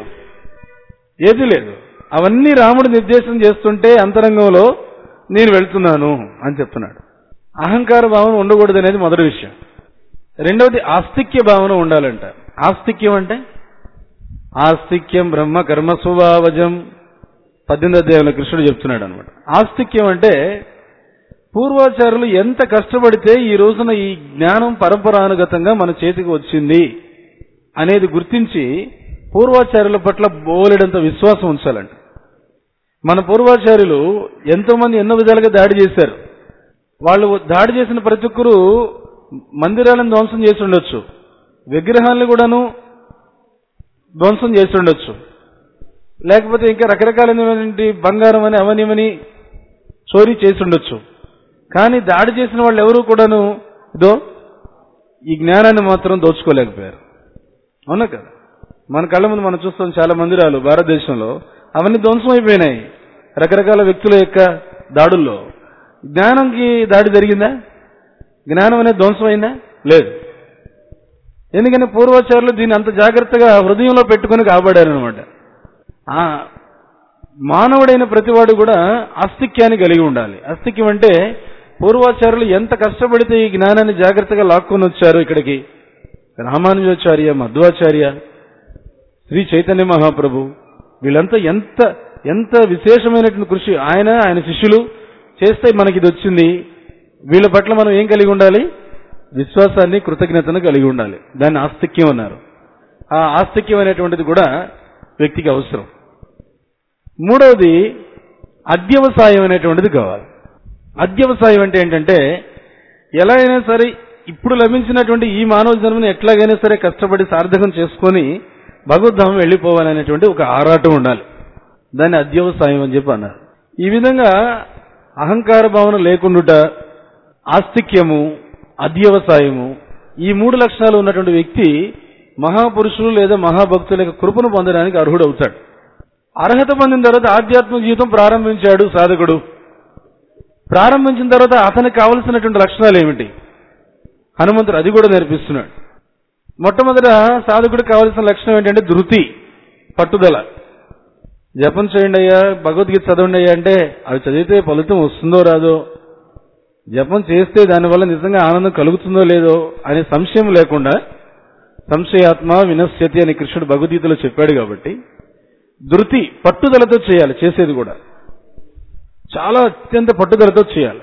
S1: ఏది లేదు అవన్నీ రాముడు నిర్దేశం చేస్తుంటే అంతరంగంలో నేను వెళ్తున్నాను అని చెప్తున్నాడు అహంకార భావన ఉండకూడదు అనేది మొదటి విషయం రెండవది ఆస్తిక్య భావన ఉండాలంట ఆస్తిక్యం అంటే ఆస్తిక్యం బ్రహ్మ కర్మ స్వభావజం పద్దెనిమిది అధ్యాయంలో కృష్ణుడు చెప్తున్నాడు అనమాట ఆస్తిక్యం అంటే పూర్వాచారులు ఎంత కష్టపడితే ఈ రోజున ఈ జ్ఞానం పరంపరానుగతంగా మన చేతికి వచ్చింది అనేది గుర్తించి పూర్వాచార్యుల పట్ల బోలెడంత విశ్వాసం ఉంచాలంట మన పూర్వాచార్యులు ఎంతో మంది ఎన్నో విధాలుగా దాడి చేశారు వాళ్ళు దాడి చేసిన ప్రతి ఒక్కరూ మందిరాలను ధ్వంసం చేసి ఉండొచ్చు విగ్రహాలను కూడాను ధ్వంసం చేసి ఉండొచ్చు లేకపోతే ఇంకా రకరకాలైనటువంటి బంగారం అని అవనివని చోరీ చేసి ఉండొచ్చు కానీ దాడి చేసిన వాళ్ళు ఎవరు కూడాను ఇదో ఈ జ్ఞానాన్ని మాత్రం దోచుకోలేకపోయారు అవునా కదా మన కళ్ళ ముందు మనం చూస్తాం చాలా మందిరాలు భారతదేశంలో అవన్నీ ధ్వంసం అయిపోయినాయి రకరకాల వ్యక్తుల యొక్క దాడుల్లో జ్ఞానంకి దాడి జరిగిందా జ్ఞానం అనేది ధ్వంసమైందా లేదు ఎందుకని పూర్వాచారులు దీన్ని అంత జాగ్రత్తగా హృదయంలో పెట్టుకుని కాపాడారనమాట ఆ మానవుడైన ప్రతివాడు కూడా ఆస్తిక్యాన్ని కలిగి ఉండాలి ఆస్తిక్యం అంటే పూర్వాచారులు ఎంత కష్టపడితే ఈ జ్ఞానాన్ని జాగ్రత్తగా లాక్కొని వచ్చారు ఇక్కడికి రామానుజాచార్య మధ్వాచార్య శ్రీ చైతన్య మహాప్రభు వీళ్ళంతా ఎంత ఎంత విశేషమైనటువంటి కృషి ఆయన ఆయన శిష్యులు చేస్తే మనకి ఇది వచ్చింది వీళ్ళ పట్ల మనం ఏం కలిగి ఉండాలి విశ్వాసాన్ని కృతజ్ఞతను కలిగి ఉండాలి దాన్ని ఆస్తిక్యం అన్నారు ఆ ఆస్తిక్యం అనేటువంటిది కూడా వ్యక్తికి అవసరం మూడవది అధ్యవసాయం అనేటువంటిది కావాలి అధ్యవసాయం అంటే ఏంటంటే ఎలా అయినా సరే ఇప్పుడు లభించినటువంటి ఈ మానవ జన్మని ఎట్లాగైనా సరే కష్టపడి సార్థకం చేసుకొని భగవద్ధామం వెళ్ళిపోవాలనేటువంటి ఒక ఆరాటం ఉండాలి దాన్ని అధ్యవసాయం అని చెప్పి అన్నారు ఈ విధంగా అహంకార భావన లేకుండుట ఆస్తిక్యము అధ్యవసాయము ఈ మూడు లక్షణాలు ఉన్నటువంటి వ్యక్తి మహాపురుషులు లేదా మహాభక్తుల యొక్క కృపను పొందడానికి అర్హుడవుతాడు అర్హత పొందిన తర్వాత ఆధ్యాత్మిక జీవితం ప్రారంభించాడు సాధకుడు ప్రారంభించిన తర్వాత అతనికి కావలసినటువంటి లక్షణాలు ఏమిటి హనుమంతుడు అది కూడా నేర్పిస్తున్నాడు మొట్టమొదట సాధకుడికి కావలసిన లక్షణం ఏంటంటే ధృతి పట్టుదల జపం చేయండి అయ్యా భగవద్గీత చదవండి అయ్యా అంటే అవి చదివితే ఫలితం వస్తుందో రాదో జపం చేస్తే దానివల్ల నిజంగా ఆనందం కలుగుతుందో లేదో అనే సంశయం లేకుండా సంశయాత్మ వినశ్యతి అని కృష్ణుడు భగవద్గీతలో చెప్పాడు కాబట్టి ధృతి పట్టుదలతో చేయాలి చేసేది కూడా చాలా అత్యంత పట్టుదలతో చేయాలి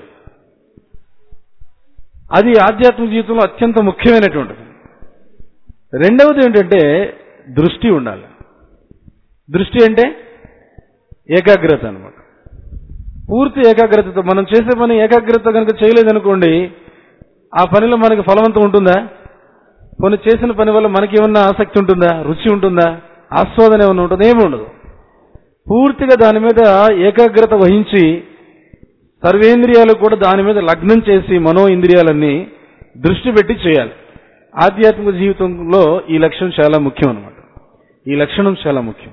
S1: అది ఆధ్యాత్మిక జీవితంలో అత్యంత ముఖ్యమైనటువంటిది రెండవది ఏంటంటే దృష్టి ఉండాలి దృష్టి అంటే ఏకాగ్రత అనమాట పూర్తి ఏకాగ్రతతో మనం చేసే పని ఏకాగ్రత కనుక చేయలేదనుకోండి ఆ పనిలో మనకి ఫలవంతం ఉంటుందా కొన్ని చేసిన పని వల్ల మనకి ఏమన్నా ఆసక్తి ఉంటుందా రుచి ఉంటుందా ఆస్వాదన ఏమన్నా ఉంటుందా ఏమి ఉండదు పూర్తిగా దాని మీద ఏకాగ్రత వహించి సర్వేంద్రియాలు కూడా దాని మీద లగ్నం చేసి మనో ఇంద్రియాలన్నీ దృష్టి పెట్టి చేయాలి ఆధ్యాత్మిక జీవితంలో ఈ లక్షణం చాలా ముఖ్యం అనమాట ఈ లక్షణం చాలా ముఖ్యం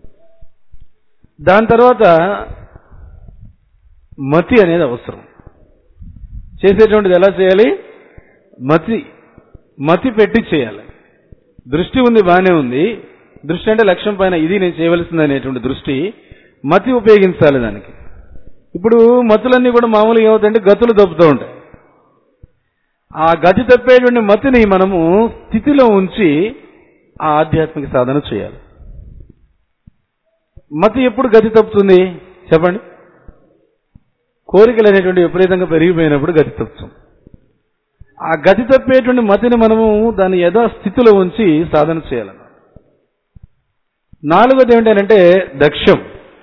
S1: దాని తర్వాత మతి అనేది అవసరం చేసేటువంటిది ఎలా చేయాలి మతి మతి పెట్టి చేయాలి దృష్టి ఉంది బాగానే ఉంది దృష్టి అంటే లక్ష్యం పైన ఇది నేను చేయవలసింది అనేటువంటి దృష్టి మతి ఉపయోగించాలి దానికి ఇప్పుడు మతులన్నీ కూడా మామూలుగా ఏమవుతాయంటే గతులు తప్పుతూ ఉంటాయి ఆ గతి తప్పేటువంటి మతిని మనము స్థితిలో ఉంచి ఆ ఆధ్యాత్మిక సాధన చేయాలి మతి ఎప్పుడు గతి తప్పుతుంది చెప్పండి కోరికలు అనేటువంటి విపరీతంగా పెరిగిపోయినప్పుడు గతి తప్పుతుంది ఆ గతి తప్పేటువంటి మతిని మనము దాని యథాస్థితిలో ఉంచి సాధన చేయాలన్నమాట నాలుగోది ఏమిటంటే దక్ష్యం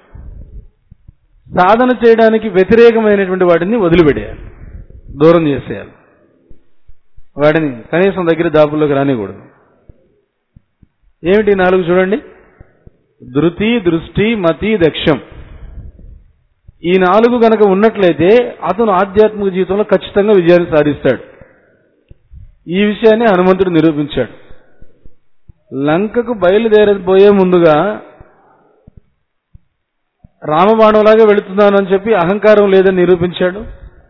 S1: సాధన చేయడానికి వ్యతిరేకమైనటువంటి వాటిని వదిలిపెట్టేయాలి దూరం చేసేయాలి వాటిని కనీసం దగ్గర దాపుల్లోకి రానికూడదు ఏమిటి ఈ నాలుగు చూడండి ధృతి దృష్టి మతి దక్ష్యం ఈ నాలుగు గనక ఉన్నట్లయితే అతను ఆధ్యాత్మిక జీవితంలో ఖచ్చితంగా విజయాన్ని సాధిస్తాడు ఈ విషయాన్ని హనుమంతుడు నిరూపించాడు లంకకు బయలుదేరబోయే ముందుగా రామబాణంలాగా వెళుతున్నానని చెప్పి అహంకారం లేదని నిరూపించాడు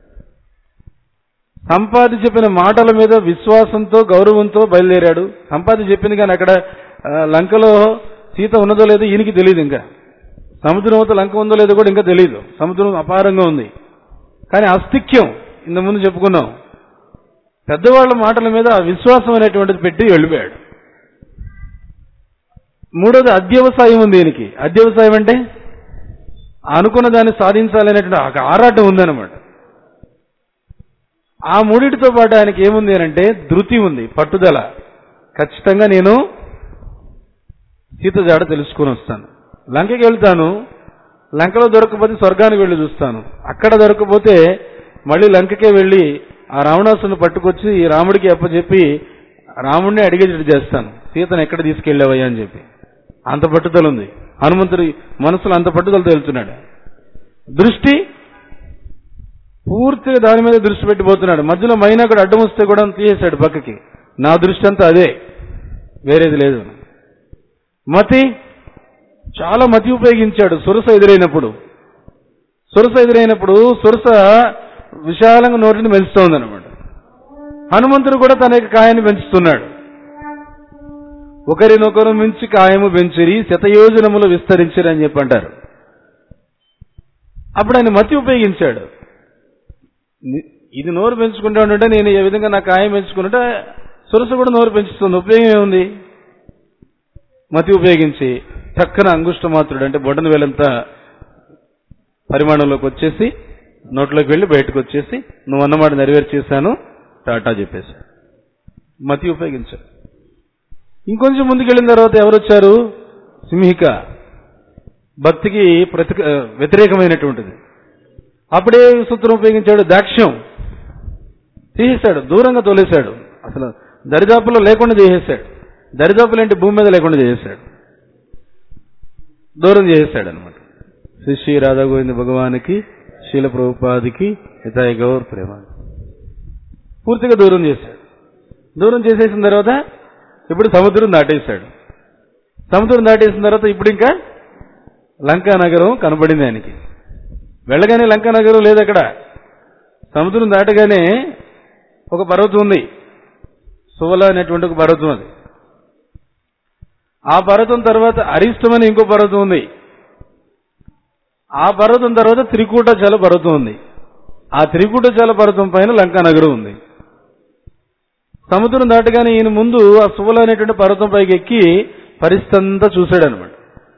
S1: సంపాది చెప్పిన మాటల మీద విశ్వాసంతో గౌరవంతో బయలుదేరాడు సంపాది చెప్పింది కానీ అక్కడ ఆ, లంకలో సీత ఉన్నదో లేదో ఈయనకి తెలియదు ఇంకా సముద్రం అవతల లంక ఉందో లేదో కూడా ఇంకా తెలియదు సముద్రం అపారంగా ఉంది కానీ అస్తిక్యం ఇంత ముందు చెప్పుకున్నాం పెద్దవాళ్ళ మాటల మీద ఆ విశ్వాసం అనేటువంటిది పెట్టి వెళ్ళిపోయాడు మూడోది అధ్యవసాయం ఉంది దీనికి అధ్యవసాయం అంటే అనుకున్న దాన్ని సాధించాలనేటువంటి ఒక ఆరాటం ఉందన్నమాట ఆ మూడిటితో పాటు ఆయనకి ఏముంది అంటే ధృతి ఉంది పట్టుదల ఖచ్చితంగా నేను సీత జాడ తెలుసుకొని వస్తాను లంకకి వెళ్తాను లంకలో దొరకకపోతే స్వర్గానికి వెళ్ళి చూస్తాను అక్కడ దొరకకపోతే మళ్ళీ లంకకే వెళ్ళి ఆ రావణాసుని పట్టుకొచ్చి ఈ రాముడికి అప్పచెప్పి రాముడిని అడిగేటట్టు చేస్తాను సీతను ఎక్కడ తీసుకెళ్ళావయ్యా అని చెప్పి అంత పట్టుదల ఉంది హనుమంతుడి మనసులో అంత పట్టుదలతో వెళ్తున్నాడు దృష్టి పూర్తిగా దాని మీద దృష్టి పెట్టిపోతున్నాడు మధ్యలో మైనా కూడా అడ్డం వస్తే కూడా తీసేశాడు పక్కకి నా దృష్టి అంతా అదే వేరేది లేదు మతి చాలా మతి ఉపయోగించాడు సురస ఎదురైనప్పుడు సురస ఎదురైనప్పుడు సురస విశాలంగా నోటిని పెంచుతోంది అనమాట హనుమంతుడు కూడా తన యొక్క కాయాన్ని పెంచుతున్నాడు ఒకరినొకరు మించి కాయము పెంచిరి శతయోజనములు విస్తరించిరి అని చెప్పి అంటారు అప్పుడు ఆయన మతి ఉపయోగించాడు ని- ఇది నోరు పెంచుకుంటా ఉంటే నేను ఏ విధంగా నా కాయం పెంచుకుంటే సురస కూడా నోరు పెంచుతుంది ఉపయోగం ఏముంది మతి ఉపయోగించి చక్కన అంగుష్ట మాత్రుడు అంటే బొటన వేలంత పరిమాణంలోకి వచ్చేసి నోట్లోకి వెళ్ళి బయటకు వచ్చేసి నువ్వు అన్నమాట నెరవేర్చేశాను టాటా చెప్పేశాడు మతి ఉపయోగించాడు ఇంకొంచెం ముందుకెళ్ళిన తర్వాత ఎవరు వచ్చారు సింహిక భక్తికి ప్రతి వ్యతిరేకమైనటువంటిది అప్పుడే సూత్రం ఉపయోగించాడు దాక్ష్యం తీసేశాడు దూరంగా తోలేశాడు అసలు దరిదాపులో లేకుండా చేసేశాడు దరిదాపులు అంటే భూమి మీద లేకుండా చేసేశాడు దూరం చేసేశాడు అనమాట శ్రీ శ్రీ రాధా గోవింద భగవానికి శీల ప్రభుపాదికి హితాయి గౌర్ ప్రేమ పూర్తిగా దూరం చేశాడు దూరం చేసేసిన తర్వాత ఇప్పుడు సముద్రం దాటేశాడు సముద్రం దాటేసిన తర్వాత ఇప్పుడు ఇంకా లంకా నగరం కనబడింది ఆయనకి వెళ్ళగానే లంకా నగరం లేదు అక్కడ సముద్రం దాటగానే ఒక పర్వతం ఉంది సువల అనేటువంటి ఒక పర్వతం అది ఆ పర్వతం తర్వాత అరిష్టం అని ఇంకో పర్వతం ఉంది ఆ పర్వతం తర్వాత త్రికూటచల పర్వతం ఉంది ఆ త్రికూటచల పర్వతం పైన లంకా నగరం ఉంది సముద్రం దాటగానే ఈయన ముందు ఆ సువల అనేటువంటి పర్వతం పైకి ఎక్కి పరిస్థితి అంతా చూశాడు అనమాట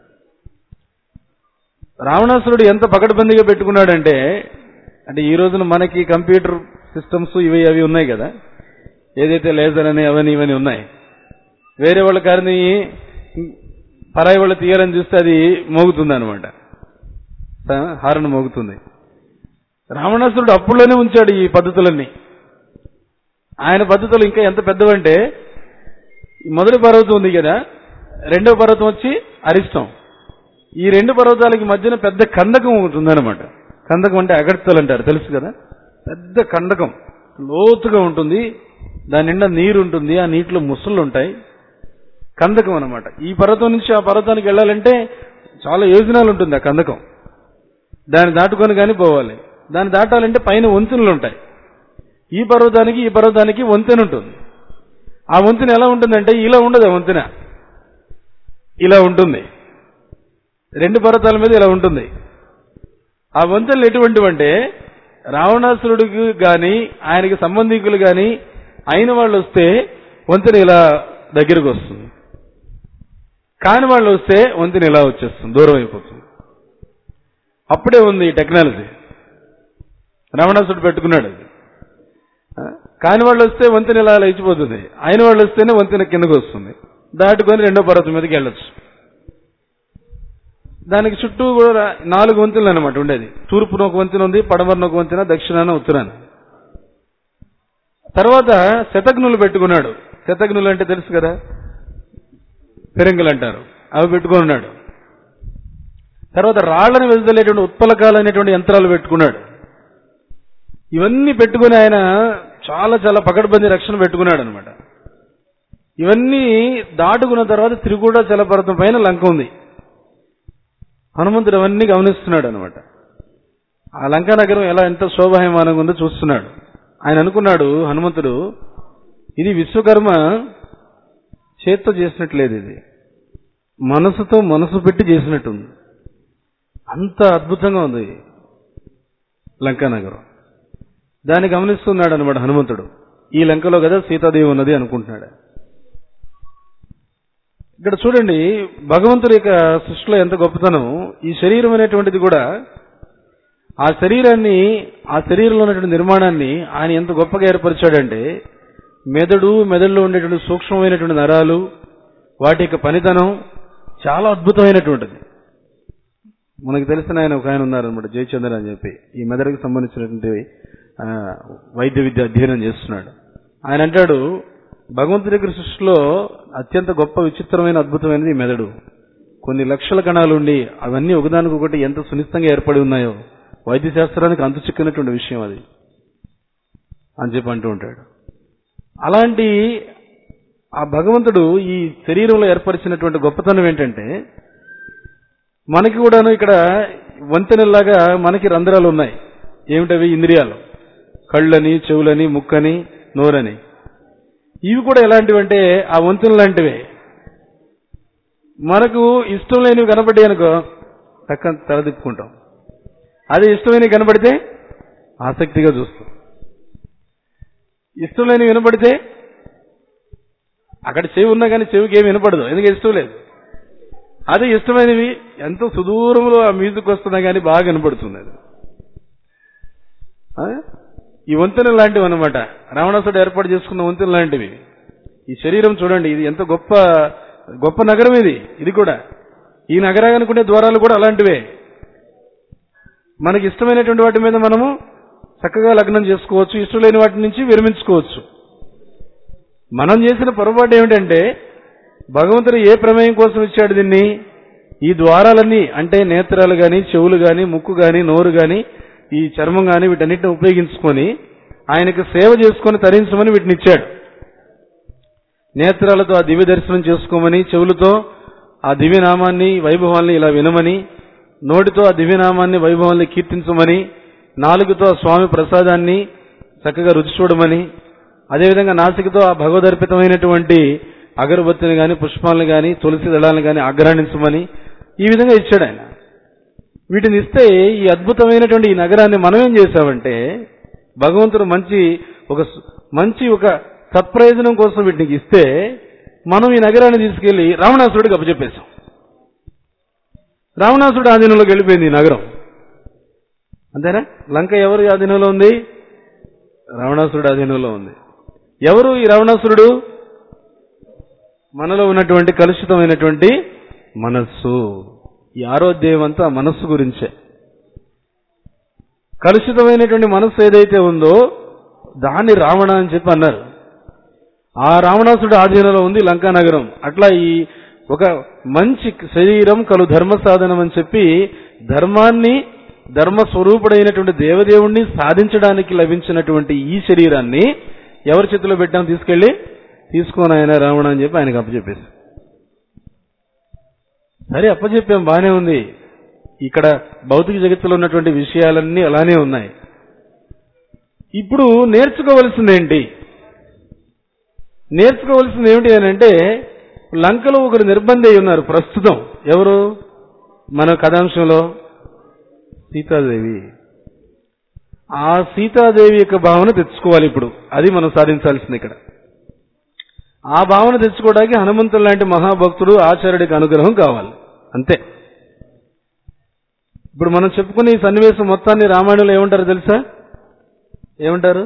S1: రావణాసురుడు ఎంత పకడ్బందీగా పెట్టుకున్నాడంటే అంటే ఈ రోజున మనకి కంప్యూటర్ సిస్టమ్స్ ఇవి అవి ఉన్నాయి కదా ఏదైతే లేజర్ అని అవని ఇవని ఉన్నాయి వేరే వాళ్ళ కారిని పరాయి వాళ్ళు తీయాలని చూస్తే అది మోగుతుంది అనమాట హారన్ మోగుతుంది రావణాసురుడు అప్పుడులోనే ఉంచాడు ఈ పద్ధతులన్నీ ఆయన పద్ధతులు ఇంకా ఎంత పెద్దవంటే ఈ మొదటి పర్వతం ఉంది కదా రెండవ పర్వతం వచ్చి అరిష్టం ఈ రెండు పర్వతాలకి మధ్యన పెద్ద కందకం ఒకటి ఉందన్నమాట కందకం అంటే అగడ్తలు అంటారు తెలుసు కదా పెద్ద కందకం లోతుగా ఉంటుంది దాని నిండా నీరు ఉంటుంది ఆ నీటిలో ముసళ్ళు ఉంటాయి కందకం అన్నమాట ఈ పర్వతం నుంచి ఆ పర్వతానికి వెళ్ళాలంటే చాలా యోజనాలు ఉంటుంది ఆ కందకం దాన్ని దాటుకొని కానీ పోవాలి దాన్ని దాటాలంటే పైన వంతెనలు ఉంటాయి ఈ పర్వతానికి ఈ పర్వతానికి వంతెన ఉంటుంది ఆ వంతెన ఎలా ఉంటుందంటే ఇలా ఉండదు ఆ వంతెన ఇలా ఉంటుంది రెండు పర్వతాల మీద ఇలా ఉంటుంది ఆ వంతెనలు ఎటువంటివంటే రావణాసురుడికి గాని ఆయనకి సంబంధికులు గాని అయిన వాళ్ళు వస్తే వంతెన ఇలా దగ్గరకు వస్తుంది కాని వాళ్ళు వస్తే వంతెన ఇలా వచ్చేస్తుంది దూరం అయిపోతుంది అప్పుడే ఉంది ఈ టెక్నాలజీ రావణాసుడు పెట్టుకున్నాడు అది ఆ, కాని వాళ్ళు వస్తే వంతెన ఇలా లేచిపోతుంది అయిన వాళ్ళు వస్తేనే వంతెన కిందకు వస్తుంది దాటుకొని రెండో పర్వతం మీదకి వెళ్ళొచ్చు దానికి చుట్టూ కూడా నాలుగు వంతెనలు అనమాట ఉండేది తూర్పున ఒక వంతెన ఉంది పడమరన ఒక వంతెన దక్షిణాన ఉత్తరాన తర్వాత శతఘ్నులు పెట్టుకున్నాడు శతఘ్నులు అంటే తెలుసు కదా ఫిరంగులు అంటారు అవి పెట్టుకొని ఉన్నాడు తర్వాత రాళ్లను వెదజల్లేటువంటి ఉత్పలకాలు అనేటువంటి యంత్రాలు పెట్టుకున్నాడు ఇవన్నీ పెట్టుకుని ఆయన చాలా చాలా పకడ్బందీ రక్షణ పెట్టుకున్నాడు అనమాట ఇవన్నీ దాటుకున్న తర్వాత త్రికూట జలపర్వతం పైన లంక ఉంది హనుమంతుడు అవన్నీ గమనిస్తున్నాడు అనమాట ఆ లంకా నగరం ఎలా ఎంత శోభాయమానంగా ఉందో చూస్తున్నాడు ఆయన అనుకున్నాడు హనుమంతుడు ఇది విశ్వకర్మ చేత్తో చేసినట్లేదు ఇది మనసుతో మనసు పెట్టి చేసినట్టుంది అంత అద్భుతంగా ఉంది లంకా నగరం దాన్ని గమనిస్తున్నాడు అనమాట హనుమంతుడు ఈ లంకలో కదా సీతాదేవి ఉన్నది అనుకుంటున్నాడు ఇక్కడ చూడండి భగవంతుడి యొక్క సృష్టిలో ఎంత గొప్పతనం ఈ శరీరం అనేటువంటిది కూడా ఆ శరీరాన్ని ఆ శరీరంలో ఉన్నటువంటి నిర్మాణాన్ని ఆయన ఎంత గొప్పగా ఏర్పరిచాడంటే మెదడు మెదడులో ఉండేటువంటి సూక్ష్మమైనటువంటి నరాలు వాటి యొక్క పనితనం చాలా అద్భుతమైనటువంటిది మనకు తెలిసిన ఆయన ఒక ఆయన ఉన్నారనమాట జయచంద్ర అని చెప్పి ఈ మెదడుకు సంబంధించినటువంటి ఆ, వైద్య విద్య అధ్యయనం చేస్తున్నాడు ఆయన అంటాడు భగవంతుడి దగ్గర సృష్టిలో అత్యంత గొప్ప విచిత్రమైన అద్భుతమైనది ఈ మెదడు కొన్ని లక్షల కణాలు ఉండి అవన్నీ ఒకదానికొకటి ఎంత సునిశ్చితంగా ఏర్పడి ఉన్నాయో వైద్య శాస్త్రానికి అంతు చిక్కినటువంటి విషయం అది అని చెప్పి అంటూ ఉంటాడు అలాంటి ఆ భగవంతుడు ఈ శరీరంలో ఏర్పరిచినటువంటి గొప్పతనం ఏంటంటే మనకి కూడాను ఇక్కడ వంతెనలాగా మనకి రంధ్రాలు ఉన్నాయి ఏమిటవి ఇంద్రియాలు కళ్ళని చెవులని ముక్కని నోరని ఇవి కూడా ఎలాంటివంటే ఆ వంతెన లాంటివే మనకు ఇష్టం లేనివి కనపడ్డాయి అనుకో తక్క తల తిప్పుకుంటాం అదే ఇష్టమైనవి కనపడితే ఆసక్తిగా చూస్తాం ఇష్టం లేనివి వినపడితే అక్కడ చెవి ఉన్నా కానీ చెవికి ఏమి వినపడదు ఎందుకంటే ఇష్టం లేదు అదే ఇష్టమైనవి ఎంతో సుదూరంలో ఆ మ్యూజిక్ వస్తున్నా కానీ బాగా వినపడుతుంది అది ఆ? ఈ వంతెన లాంటివి అనమాట రావణాసుడు ఏర్పాటు చేసుకున్న వంతెన లాంటివి ఈ శరీరం చూడండి ఇది ఎంత గొప్ప గొప్ప నగరం ఇది ఇది కూడా ఈ నగరానికి ఉండే ద్వారాలు కూడా అలాంటివే మనకి ఇష్టమైనటువంటి వాటి మీద మనము చక్కగా లగ్నం చేసుకోవచ్చు ఇష్టం లేని వాటి నుంచి విరమించుకోవచ్చు మనం చేసిన పొరపాటు ఏమిటంటే భగవంతుడు ఏ ప్రమేయం కోసం ఇచ్చాడు దీన్ని ఈ ద్వారాలన్నీ అంటే నేత్రాలు గాని చెవులు గాని ముక్కు గాని నోరు గాని ఈ చర్మం గాని వీటన్నిటిని ఉపయోగించుకొని ఆయనకు సేవ చేసుకొని తరించమని వీటిని ఇచ్చాడు నేత్రాలతో ఆ దివ్య దర్శనం చేసుకోమని చెవులతో ఆ దివ్యనామాన్ని వైభవాల్ని ఇలా వినమని నోటితో ఆ దివ్యనామాన్ని వైభవాల్ని కీర్తించమని నాలుగుతో ఆ స్వామి ప్రసాదాన్ని చక్కగా రుచి చూడమని అదేవిధంగా నాసికతో ఆ భగవదర్పితమైనటువంటి అగరబత్తిని గాని పుష్పాలను గాని తులసి దళాలను గాని ఆగ్రహించమని ఈ విధంగా ఇచ్చాడు ఆయన వీటిని ఇస్తే ఈ అద్భుతమైనటువంటి ఈ నగరాన్ని మనం ఏం చేశామంటే భగవంతుడు మంచి ఒక స్- మంచి ఒక సత్ప్రయోజనం కోసం వీటికి ఇస్తే మనం ఈ నగరాన్ని తీసుకెళ్లి రావణాసుడికి అప్పచెప్పేశాం రావణాసుడు ఆధీనంలోకి వెళ్ళిపోయింది ఈ నగరం అంతేనా లంక ఎవరు ఆధీనంలో ఉంది రావణాసురుడు ఆధీనంలో ఉంది ఎవరు ఈ రావణాసురుడు మనలో ఉన్నటువంటి కలుషితమైనటువంటి మనస్సు ఈ ఆరోగ్యం అంతా మనస్సు గురించే కలుషితమైనటువంటి మనస్సు ఏదైతే ఉందో దాన్ని రావణ అని చెప్పి అన్నారు ఆ రావణాసుడు ఆధీనంలో ఉంది లంకా నగరం అట్లా ఈ ఒక మంచి శరీరం కలు ధర్మ సాధనం అని చెప్పి ధర్మాన్ని ధర్మ స్వరూపుడైనటువంటి దేవదేవుణ్ణి సాధించడానికి లభించినటువంటి ఈ శరీరాన్ని ఎవరి చేతిలో పెట్టాం తీసుకెళ్లి తీసుకోని ఆయన రావణ అని చెప్పి ఆయనకు అప్పచెప్పేసి సరే అప్పచెప్పాం బానే ఉంది ఇక్కడ భౌతిక జగత్తులో ఉన్నటువంటి విషయాలన్నీ అలానే ఉన్నాయి ఇప్పుడు నేర్చుకోవలసిందేంటి నేర్చుకోవలసింది ఏమిటి అని అంటే లంకలో ఒకరు నిర్బంధి అయి ఉన్నారు ప్రస్తుతం ఎవరు మన కథాంశంలో సీతాదేవి ఆ సీతాదేవి యొక్క భావన తెచ్చుకోవాలి ఇప్పుడు అది మనం సాధించాల్సింది ఇక్కడ ఆ భావన తెచ్చుకోవడానికి హనుమంతుడు లాంటి మహాభక్తుడు ఆచార్యుడికి అనుగ్రహం కావాలి అంతే ఇప్పుడు మనం చెప్పుకునే ఈ సన్నివేశం మొత్తాన్ని రామాయణంలో ఏమంటారు తెలుసా ఏమంటారు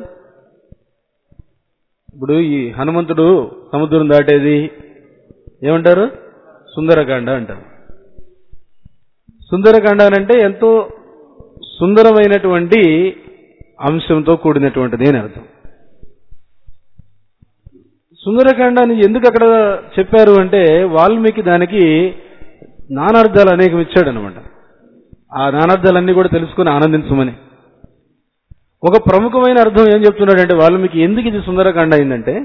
S1: ఇప్పుడు ఈ హనుమంతుడు సముద్రం దాటేది ఏమంటారు సుందరకాండ అంటారు సుందరకాండ అని అంటే ఎంతో సుందరమైనటువంటి అంశంతో కూడినటువంటిది అని అర్థం సుందరకాండాన్ని ఎందుకు అక్కడ చెప్పారు అంటే వాల్మీకి దానికి నానార్థాలు అనేకం ఇచ్చాడు అనమాట ఆ నానార్థాలన్నీ కూడా తెలుసుకుని ఆనందించమని ఒక ప్రముఖమైన అర్థం ఏం చెప్తున్నాడంటే వాల్మీకి ఎందుకు ఇది సుందరకాండ అయిందంటే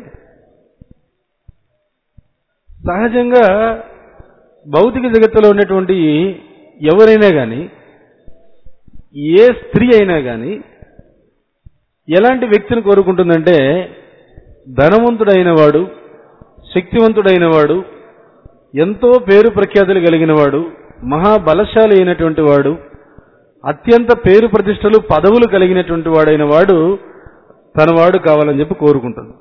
S1: సహజంగా భౌతిక జగత్తులో ఉన్నటువంటి ఎవరైనా కానీ ఏ స్త్రీ అయినా కానీ ఎలాంటి వ్యక్తిని కోరుకుంటుందంటే ధనవంతుడైన వాడు శక్తివంతుడైన వాడు ఎంతో పేరు ప్రఖ్యాతులు కలిగిన వాడు మహాబలశాలి అయినటువంటి వాడు అత్యంత పేరు ప్రతిష్టలు పదవులు కలిగినటువంటి వాడైన వాడు తనవాడు కావాలని చెప్పి కోరుకుంటుంది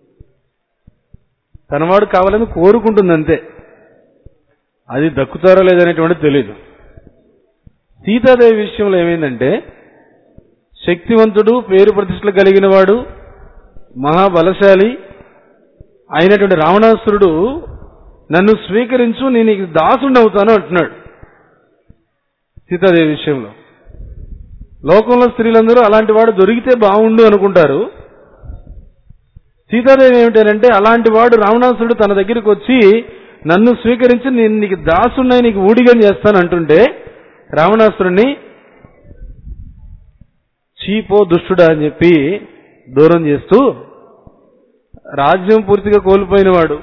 S1: తనవాడు కావాలని కోరుకుంటుంది అంతే అది దక్కుతారో లేదనేటువంటి తెలియదు సీతాదేవి విషయంలో ఏమైందంటే శక్తివంతుడు పేరు ప్రతిష్టలు కలిగిన వాడు మహాబలశాలి అయినటువంటి రావణాసురుడు నన్ను స్వీకరించు నేను నీకు దాసుని అవుతాను అంటున్నాడు సీతాదేవి విషయంలో లోకంలో స్త్రీలందరూ అలాంటి వాడు దొరికితే బాగుండు అనుకుంటారు సీతాదేవి ఏమిటంటే అలాంటి వాడు రావణాసురుడు తన దగ్గరికి వచ్చి నన్ను స్వీకరించి నేను నీకు దాసున్నై నీకు ఊడిగం చేస్తాను అంటుంటే రావణాసురుణ్ణి చీపో దుష్టుడా అని చెప్పి దూరం చేస్తూ రాజ్యం పూర్తిగా కోల్పోయిన వాడు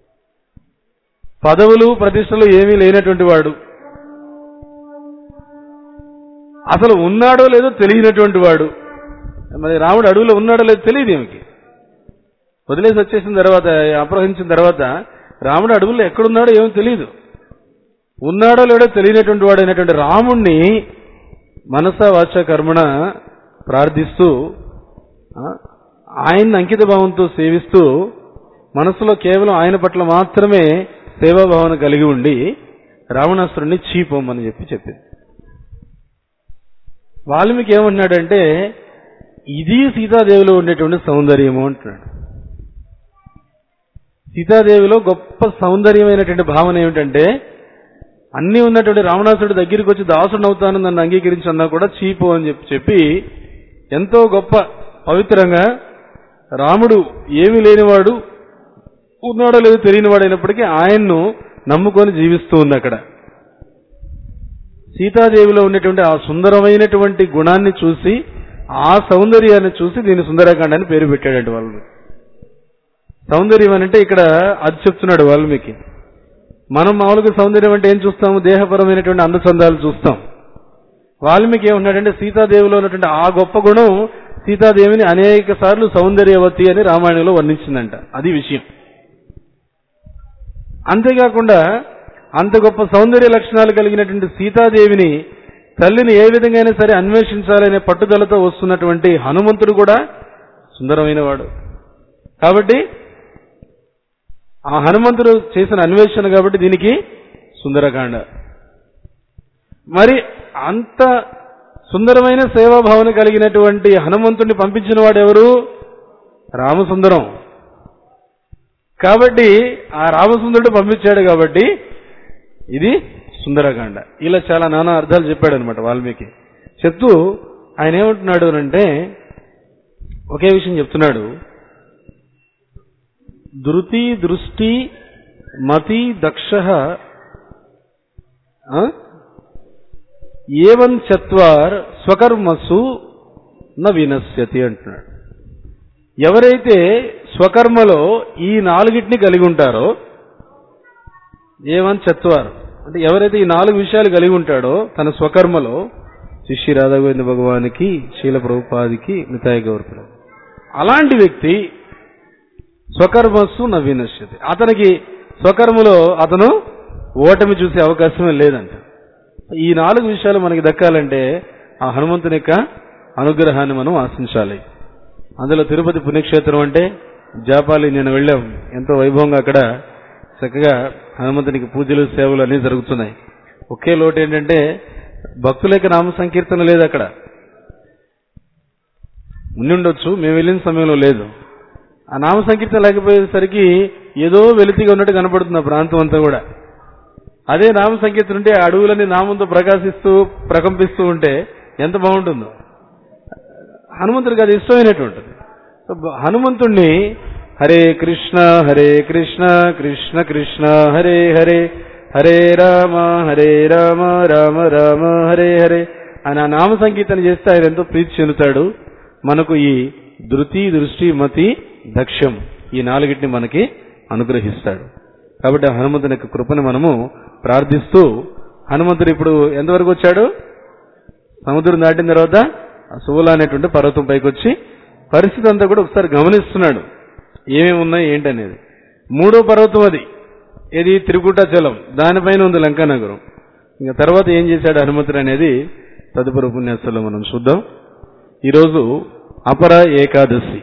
S1: పదవులు ప్రతిష్టలు ఏమీ లేనటువంటి వాడు అసలు ఉన్నాడో లేదో తెలియనటువంటి వాడు మరి రాముడు అడవిలో ఉన్నాడో లేదో తెలియదు ఏమికి వదిలేసి వచ్చేసిన తర్వాత అపహరించిన తర్వాత రాముడు అడవుల్లో ఎక్కడున్నాడో ఏమో తెలియదు ఉన్నాడో లేడో తెలియనటువంటి వాడు అయినటువంటి రాముణ్ణి మనస వాచ కర్మణ ప్రార్థిస్తూ ఆ, ఆయన్ని అంకిత భావంతో సేవిస్తూ మనసులో కేవలం ఆయన పట్ల మాత్రమే సేవాభావన కలిగి ఉండి రావణాసురుణ్ణి చీపోమని చెప్పి చెప్పింది వాల్మీకి ఏమంటున్నాడంటే ఇది సీతాదేవిలో ఉండేటువంటి సౌందర్యము అంటున్నాడు సీతాదేవిలో గొప్ప సౌందర్యమైనటువంటి భావన ఏమిటంటే అన్ని ఉన్నటువంటి రావణాసురుడు దగ్గరికి వచ్చి దాసుడు అవుతాను నన్ను అంగీకరించన్నా కూడా చీపు అని చెప్పి చెప్పి ఎంతో గొప్ప పవిత్రంగా రాముడు ఏమీ లేనివాడు ఉన్నాడో లేదో తెలియనివాడు అయినప్పటికీ ఆయన్ను నమ్ముకొని జీవిస్తూ ఉంది అక్కడ సీతాదేవిలో ఉండేటువంటి ఆ సుందరమైనటువంటి గుణాన్ని చూసి ఆ సౌందర్యాన్ని చూసి దీని సుందరకాండ అని పేరు పెట్టాడండి వాళ్ళు సౌందర్యం అని అంటే ఇక్కడ అది చెప్తున్నాడు వాల్మీకి మనం మామూలుగా సౌందర్యం అంటే ఏం చూస్తాము దేహపరమైనటువంటి అందచందాలు చూస్తాం వాల్మీకి ఏమన్నాడంటే సీతాదేవిలో ఉన్నటువంటి ఆ గొప్ప గుణం సీతాదేవిని అనేక సార్లు సౌందర్యవతి అని రామాయణంలో వర్ణించిందంట అది విషయం అంతేకాకుండా అంత గొప్ప సౌందర్య లక్షణాలు కలిగినటువంటి సీతాదేవిని తల్లిని ఏ విధంగా అయినా సరే అన్వేషించాలనే పట్టుదలతో వస్తున్నటువంటి హనుమంతుడు కూడా సుందరమైన వాడు కాబట్టి ఆ హనుమంతుడు చేసిన అన్వేషణ కాబట్టి దీనికి సుందరకాండ మరి అంత సుందరమైన సేవాభావన కలిగినటువంటి హనుమంతుడిని పంపించిన వాడు ఎవరు రామసుందరం కాబట్టి ఆ రామసుందరుడు పంపించాడు కాబట్టి ఇది సుందరకాండ ఇలా చాలా నానా అర్థాలు చెప్పాడు అనమాట వాల్మీకి చెప్తూ ఆయన ఏమంటున్నాడు అంటే ఒకే విషయం చెప్తున్నాడు ధృతి దృష్టి మతి దక్ష ఏవం చత్వార్ స్వకర్మసు న వినశ్యతి అంటున్నాడు ఎవరైతే స్వకర్మలో ఈ నాలుగిటిని కలిగి ఉంటారో ఏవన్ చత్వారు అంటే ఎవరైతే ఈ నాలుగు విషయాలు కలిగి ఉంటాడో తన స్వకర్మలో శిష్య రాధాగోవింద భగవానికి శీల ప్రభుపాదికి మితాయి గౌరవ అలాంటి వ్యక్తి స్వకర్మస్సు నవీనశ్యతి అతనికి స్వకర్మలో అతను ఓటమి చూసే అవకాశమే లేదంట ఈ నాలుగు విషయాలు మనకి దక్కాలంటే ఆ హనుమంతుని యొక్క అనుగ్రహాన్ని మనం ఆశించాలి అందులో తిరుపతి పుణ్యక్షేత్రం అంటే జాపాలి నేను వెళ్ళాం ఎంతో వైభవంగా అక్కడ చక్కగా హనుమంతునికి పూజలు సేవలు అన్నీ జరుగుతున్నాయి ఒకే లోటు ఏంటంటే భక్తుల యొక్క నామ సంకీర్తన లేదు అక్కడ ఉండి ఉండొచ్చు మేము వెళ్ళిన సమయంలో లేదు ఆ నామ సంకీర్తన లేకపోయేసరికి ఏదో వెలితిగా ఉన్నట్టు కనపడుతుంది ఆ ప్రాంతం అంతా కూడా అదే నామ సంకీర్తన ఉంటే ఆ అడవులన్నీ నామంతో ప్రకాశిస్తూ ప్రకంపిస్తూ ఉంటే ఎంత బాగుంటుందో హనుమంతుడికి అది ఇష్టమైనటువంటిది సో బ- హనుమంతుణ్ణి హరే కృష్ణ హరే కృష్ణ కృష్ణ కృష్ణ హరే హరే హరే రామ హరే రామ రామ రామ హరే హరే ఆయన ఆ నామ సంకీర్తన చేస్తే ఆయన ఎంతో ప్రీతి చెందుతాడు మనకు ఈ ధృతి దృష్టి మతి దక్ష్యం ఈ నాలుగిటిని మనకి అనుగ్రహిస్తాడు కాబట్టి ఆ హనుమంతుని యొక్క కృపను మనము ప్రార్థిస్తూ హనుమంతుడు ఇప్పుడు ఎంతవరకు వచ్చాడు సముద్రం దాటిన తర్వాత ఆ సువుల అనేటువంటి పర్వతం పైకి వచ్చి పరిస్థితి అంతా కూడా ఒకసారి గమనిస్తున్నాడు ఏమేమి ఉన్నాయి ఏంటనేది మూడో పర్వతం అది ఏది త్రికూటాచలం దానిపైన ఉంది లంకా నగరం ఇంకా తర్వాత ఏం చేశాడు హనుమంతుడు అనేది తదుపరి ఉపన్యాసంలో మనం చూద్దాం ఈరోజు అపర ఏకాదశి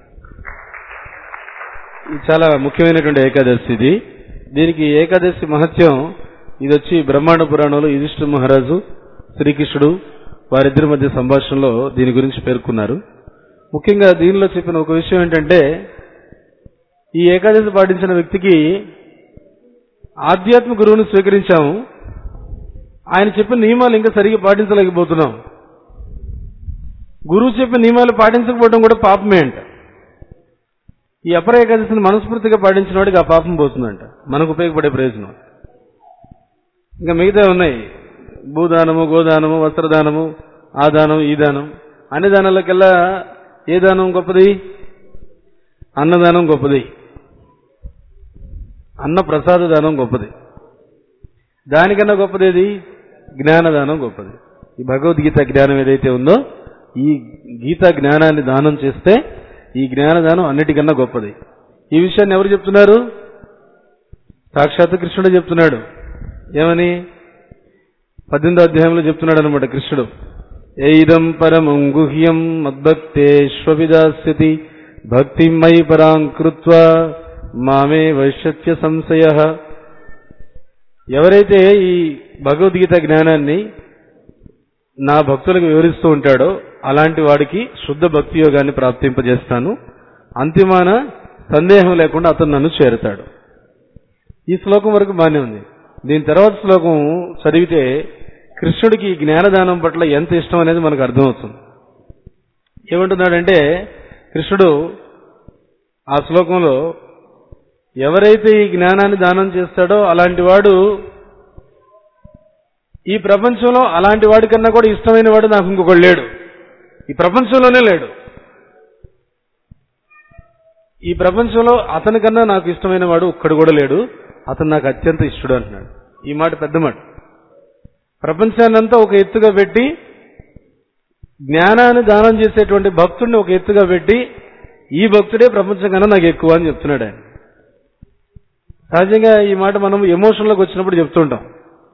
S1: ఇది చాలా ముఖ్యమైనటువంటి ఏకాదశి ఇది దీనికి ఏకాదశి మహత్యం ఇది వచ్చి బ్రహ్మాండ పురాణంలో యుధిష్ఠిర మహారాజు శ్రీకృష్ణుడు వారిద్దరి మధ్య సంభాషణలో దీని గురించి పేర్కొన్నారు ముఖ్యంగా దీనిలో చెప్పిన ఒక విషయం ఏంటంటే ఈ ఏకాదశి పాటించిన వ్యక్తికి ఆధ్యాత్మిక గురువుని స్వీకరించాము ఆయన చెప్పిన నియమాలు ఇంకా సరిగ్గా పాటించలేకపోతున్నాం గురువు చెప్పిన నియమాలు పాటించకపోవడం కూడా పాపమే అంట ఈ అపర ఏకాదశిని మనస్ఫూర్తిగా పాటించిన వాడికి ఆ పాపం పోతుందంట మనకు ఉపయోగపడే ప్రయోజనం ఇంకా మిగతా ఉన్నాయి భూదానము గోదానము వస్త్రదానము ఆ దానం ఈ దానం అన్ని దానాలకెల్లా ఏ దానం గొప్పది అన్నదానం గొప్పది అన్న ప్రసాద దానం గొప్పది దానికన్నా గొప్పది ఏది జ్ఞానదానం గొప్పది ఈ భగవద్గీత జ్ఞానం ఏదైతే ఉందో ఈ గీత జ్ఞానాన్ని దానం చేస్తే ఈ జ్ఞానదానం అన్నిటికన్నా గొప్పది ఈ విషయాన్ని ఎవరు చెప్తున్నారు సాక్షాత్ కృష్ణుడు చెప్తున్నాడు ఏమని పద్దెనిమిదో అధ్యాయంలో చెప్తున్నాడు అనమాట కృష్ణుడు ఏదం పరమం గుహ్యం మద్భక్తేష్విదాస్యతి భక్తి మై పరాం కృత్వా మామే వైశ్యత్య సంశయ ఎవరైతే ఈ భగవద్గీత జ్ఞానాన్ని నా భక్తులకు వివరిస్తూ ఉంటాడో అలాంటి వాడికి శుద్ధ భక్తి యోగాన్ని ప్రాప్తింపజేస్తాను అంతిమాన సందేహం లేకుండా అతను నన్ను చేరుతాడు ఈ శ్లోకం వరకు బాగానే ఉంది దీని తర్వాత శ్లోకం చదివితే కృష్ణుడికి ఈ జ్ఞానదానం పట్ల ఎంత ఇష్టం అనేది మనకు అర్థమవుతుంది ఏమంటున్నాడంటే కృష్ణుడు ఆ శ్లోకంలో ఎవరైతే ఈ జ్ఞానాన్ని దానం చేస్తాడో అలాంటి వాడు ఈ ప్రపంచంలో అలాంటి వాడి కన్నా కూడా ఇష్టమైన వాడు నాకు ఇంకొకడు లేడు ఈ ప్రపంచంలోనే లేడు ఈ ప్రపంచంలో అతని కన్నా నాకు ఇష్టమైన వాడు ఒక్కడు కూడా లేడు అతను నాకు అత్యంత ఇష్టడు అంటున్నాడు ఈ మాట పెద్ద మాట ప్రపంచాన్నంతా ఒక ఎత్తుగా పెట్టి జ్ఞానాన్ని దానం చేసేటువంటి భక్తుడిని ఒక ఎత్తుగా పెట్టి ఈ భక్తుడే ప్రపంచం కన్నా నాకు ఎక్కువ అని చెప్తున్నాడు ఆయన సహజంగా ఈ మాట మనం ఎమోషన్లోకి వచ్చినప్పుడు చెప్తుంటాం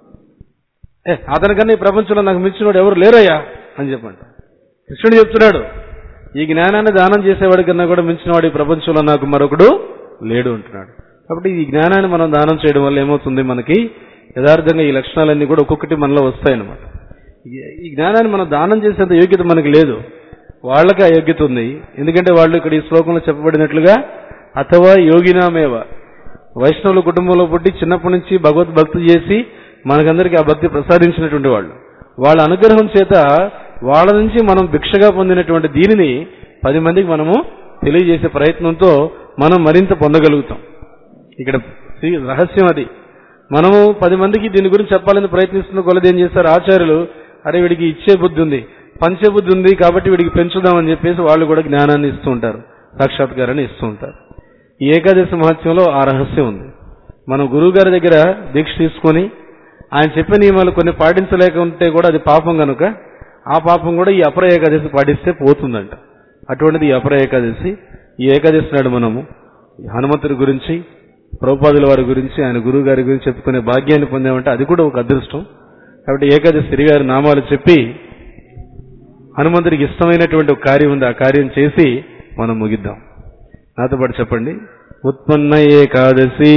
S1: ఏ అతనికన్నా ఈ ప్రపంచంలో నాకు మించినవాడు ఎవరు లేరయ్యా అని చెప్పంట కృష్ణుడు చెప్తున్నాడు ఈ జ్ఞానాన్ని దానం చేసేవాడి కన్నా కూడా మించినవాడు ఈ ప్రపంచంలో నాకు మరొకడు లేడు అంటున్నాడు కాబట్టి ఈ జ్ఞానాన్ని మనం దానం చేయడం వల్ల ఏమవుతుంది మనకి యథార్థంగా ఈ లక్షణాలన్నీ కూడా ఒక్కొక్కటి మనలో వస్తాయన్నమాట ఈ- ఈ జ్ఞానాన్ని మనం దానం చేసేంత యోగ్యత మనకి లేదు వాళ్ళకి ఆ యోగ్యత ఉంది ఎందుకంటే వాళ్ళు ఇక్కడ ఈ శ్లోకంలో చెప్పబడినట్లుగా అథవా యోగినామేవ వైష్ణవుల కుటుంబంలో పుట్టి చిన్నప్పటి నుంచి భగవద్భక్తి చేసి మనకందరికీ ఆ భక్తి ప్రసాదించినటువంటి వాళ్ళు వాళ్ళ అనుగ్రహం చేత వాళ్ళ నుంచి మనం భిక్షగా పొందినటువంటి దీనిని పది మందికి మనము తెలియజేసే ప్రయత్నంతో మనం మరింత పొందగలుగుతాం ఇక్కడ సి- రహస్యం అది మనము పది మందికి దీని గురించి చెప్పాలని ప్రయత్నిస్తున్న కొలది ఏం చేస్తారు ఆచార్యులు అరే వీడికి ఇచ్చే బుద్ధి ఉంది పంచే బుద్ధి ఉంది కాబట్టి వీడికి పెంచుదామని చెప్పేసి వాళ్ళు కూడా జ్ఞానాన్ని ఇస్తూ ఉంటారు సాక్షాత్కారాన్ని ఇస్తూ ఉంటారు ఈ ఏకాదశి మహత్యంలో ఆ రహస్యం ఉంది మనం గురువు గారి దగ్గర దీక్ష తీసుకొని ఆయన చెప్పే నియమాలు కొన్ని పాటించలేక ఉంటే కూడా అది పాపం కనుక ఆ పాపం కూడా ఈ అపర ఏకాదశి పాటిస్తే పోతుందంట అటువంటిది ఈ అపర ఏకాదశి ఈ ఏకాదశి నాడు మనము ఈ హనుమంతుడి గురించి ప్రభుపాదుల వారి గురించి ఆయన గురువు గారి గురించి చెప్పుకునే భాగ్యాన్ని పొందామంటే అది కూడా ఒక అదృష్టం కాబట్టి ఏకాదశి శ్రీ గారి నామాలు చెప్పి హనుమంతుడికి ఇష్టమైనటువంటి ఒక కార్యం ఉంది ఆ కార్యం చేసి మనం ముగిద్దాం నాతో పాటు చెప్పండి ఉత్పన్న ఏకాదశి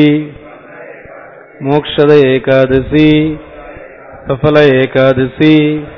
S1: మోక్షద ఏకాదశి సఫల ఏకాదశి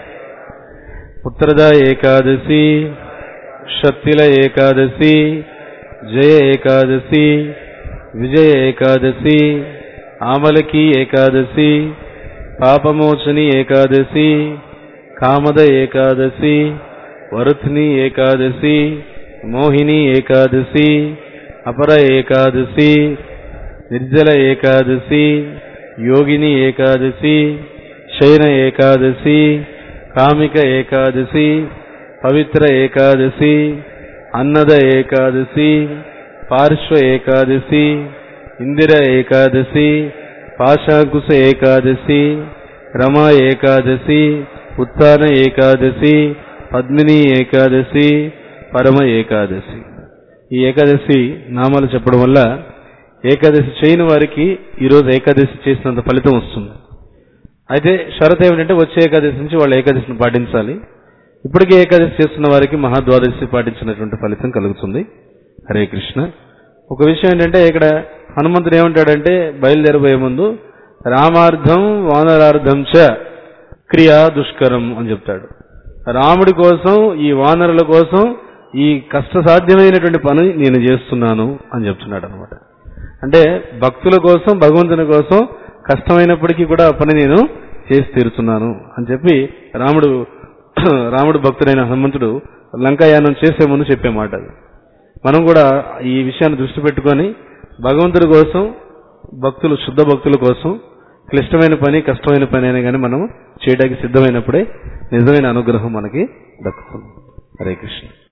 S1: పుత్రద ఏకాదశి షత్తిల ఏకాదశి జయ ఏకాదశి విజయ ఏకాదశి ఆమలకి ఏకాదశి పాపమోచని ఏకాదశి కామద ఏకాదశి వరుథ్ని ఏకాదశి మోహిని ఏకాదశి అపర ఏకాదశి నిర్జల ఏకాదశి యోగిని ఏకాదశి శయన ఏకాదశి కామిక ఏకాదశి పవిత్ర ఏకాదశి అన్నద ఏకాదశి పార్శ్వ ఏకాదశి ఇందిర ఏకాదశి పాశాంకుశ ఏకాదశి రమా ఏకాదశి ఉత్తాన ఏకాదశి పద్మిని ఏకాదశి పరమ ఏకాదశి ఈ ఏకాదశి నామాలు చెప్పడం వల్ల ఏకాదశి చేయని వారికి ఈరోజు ఏకాదశి చేసినంత ఫలితం వస్తుంది అయితే షరత్ ఏమిటంటే వచ్చే ఏకాదశి నుంచి వాళ్ళు ఏకాదశిని పాటించాలి ఇప్పటికే ఏకాదశి చేస్తున్న వారికి మహాద్వాదశి పాటించినటువంటి ఫలితం కలుగుతుంది హరే కృష్ణ ఒక విషయం ఏంటంటే ఇక్కడ హనుమంతుడు ఏమంటాడంటే బయలుదేరబోయే ముందు రామార్థం వానరార్థం చ క్రియా దుష్కరం అని చెప్తాడు రాముడి కోసం ఈ వానరుల కోసం ఈ కష్టసాధ్యమైనటువంటి పని నేను చేస్తున్నాను అని చెప్తున్నాడు అనమాట అంటే భక్తుల కోసం భగవంతుని కోసం కష్టమైనప్పటికీ కూడా ఆ పని నేను చేసి తీరుతున్నాను అని చెప్పి రాముడు రాముడు భక్తుడైన హనుమంతుడు లంకాయానం చేసే ముందు చెప్పే మాట అది మనం కూడా ఈ విషయాన్ని దృష్టి పెట్టుకొని భగవంతుడి కోసం భక్తులు శుద్ధ భక్తుల కోసం క్లిష్టమైన పని కష్టమైన పని అయినా కానీ మనం చేయడానికి సిద్ధమైనప్పుడే నిజమైన అనుగ్రహం మనకి దక్కుతుంది హరే కృష్ణ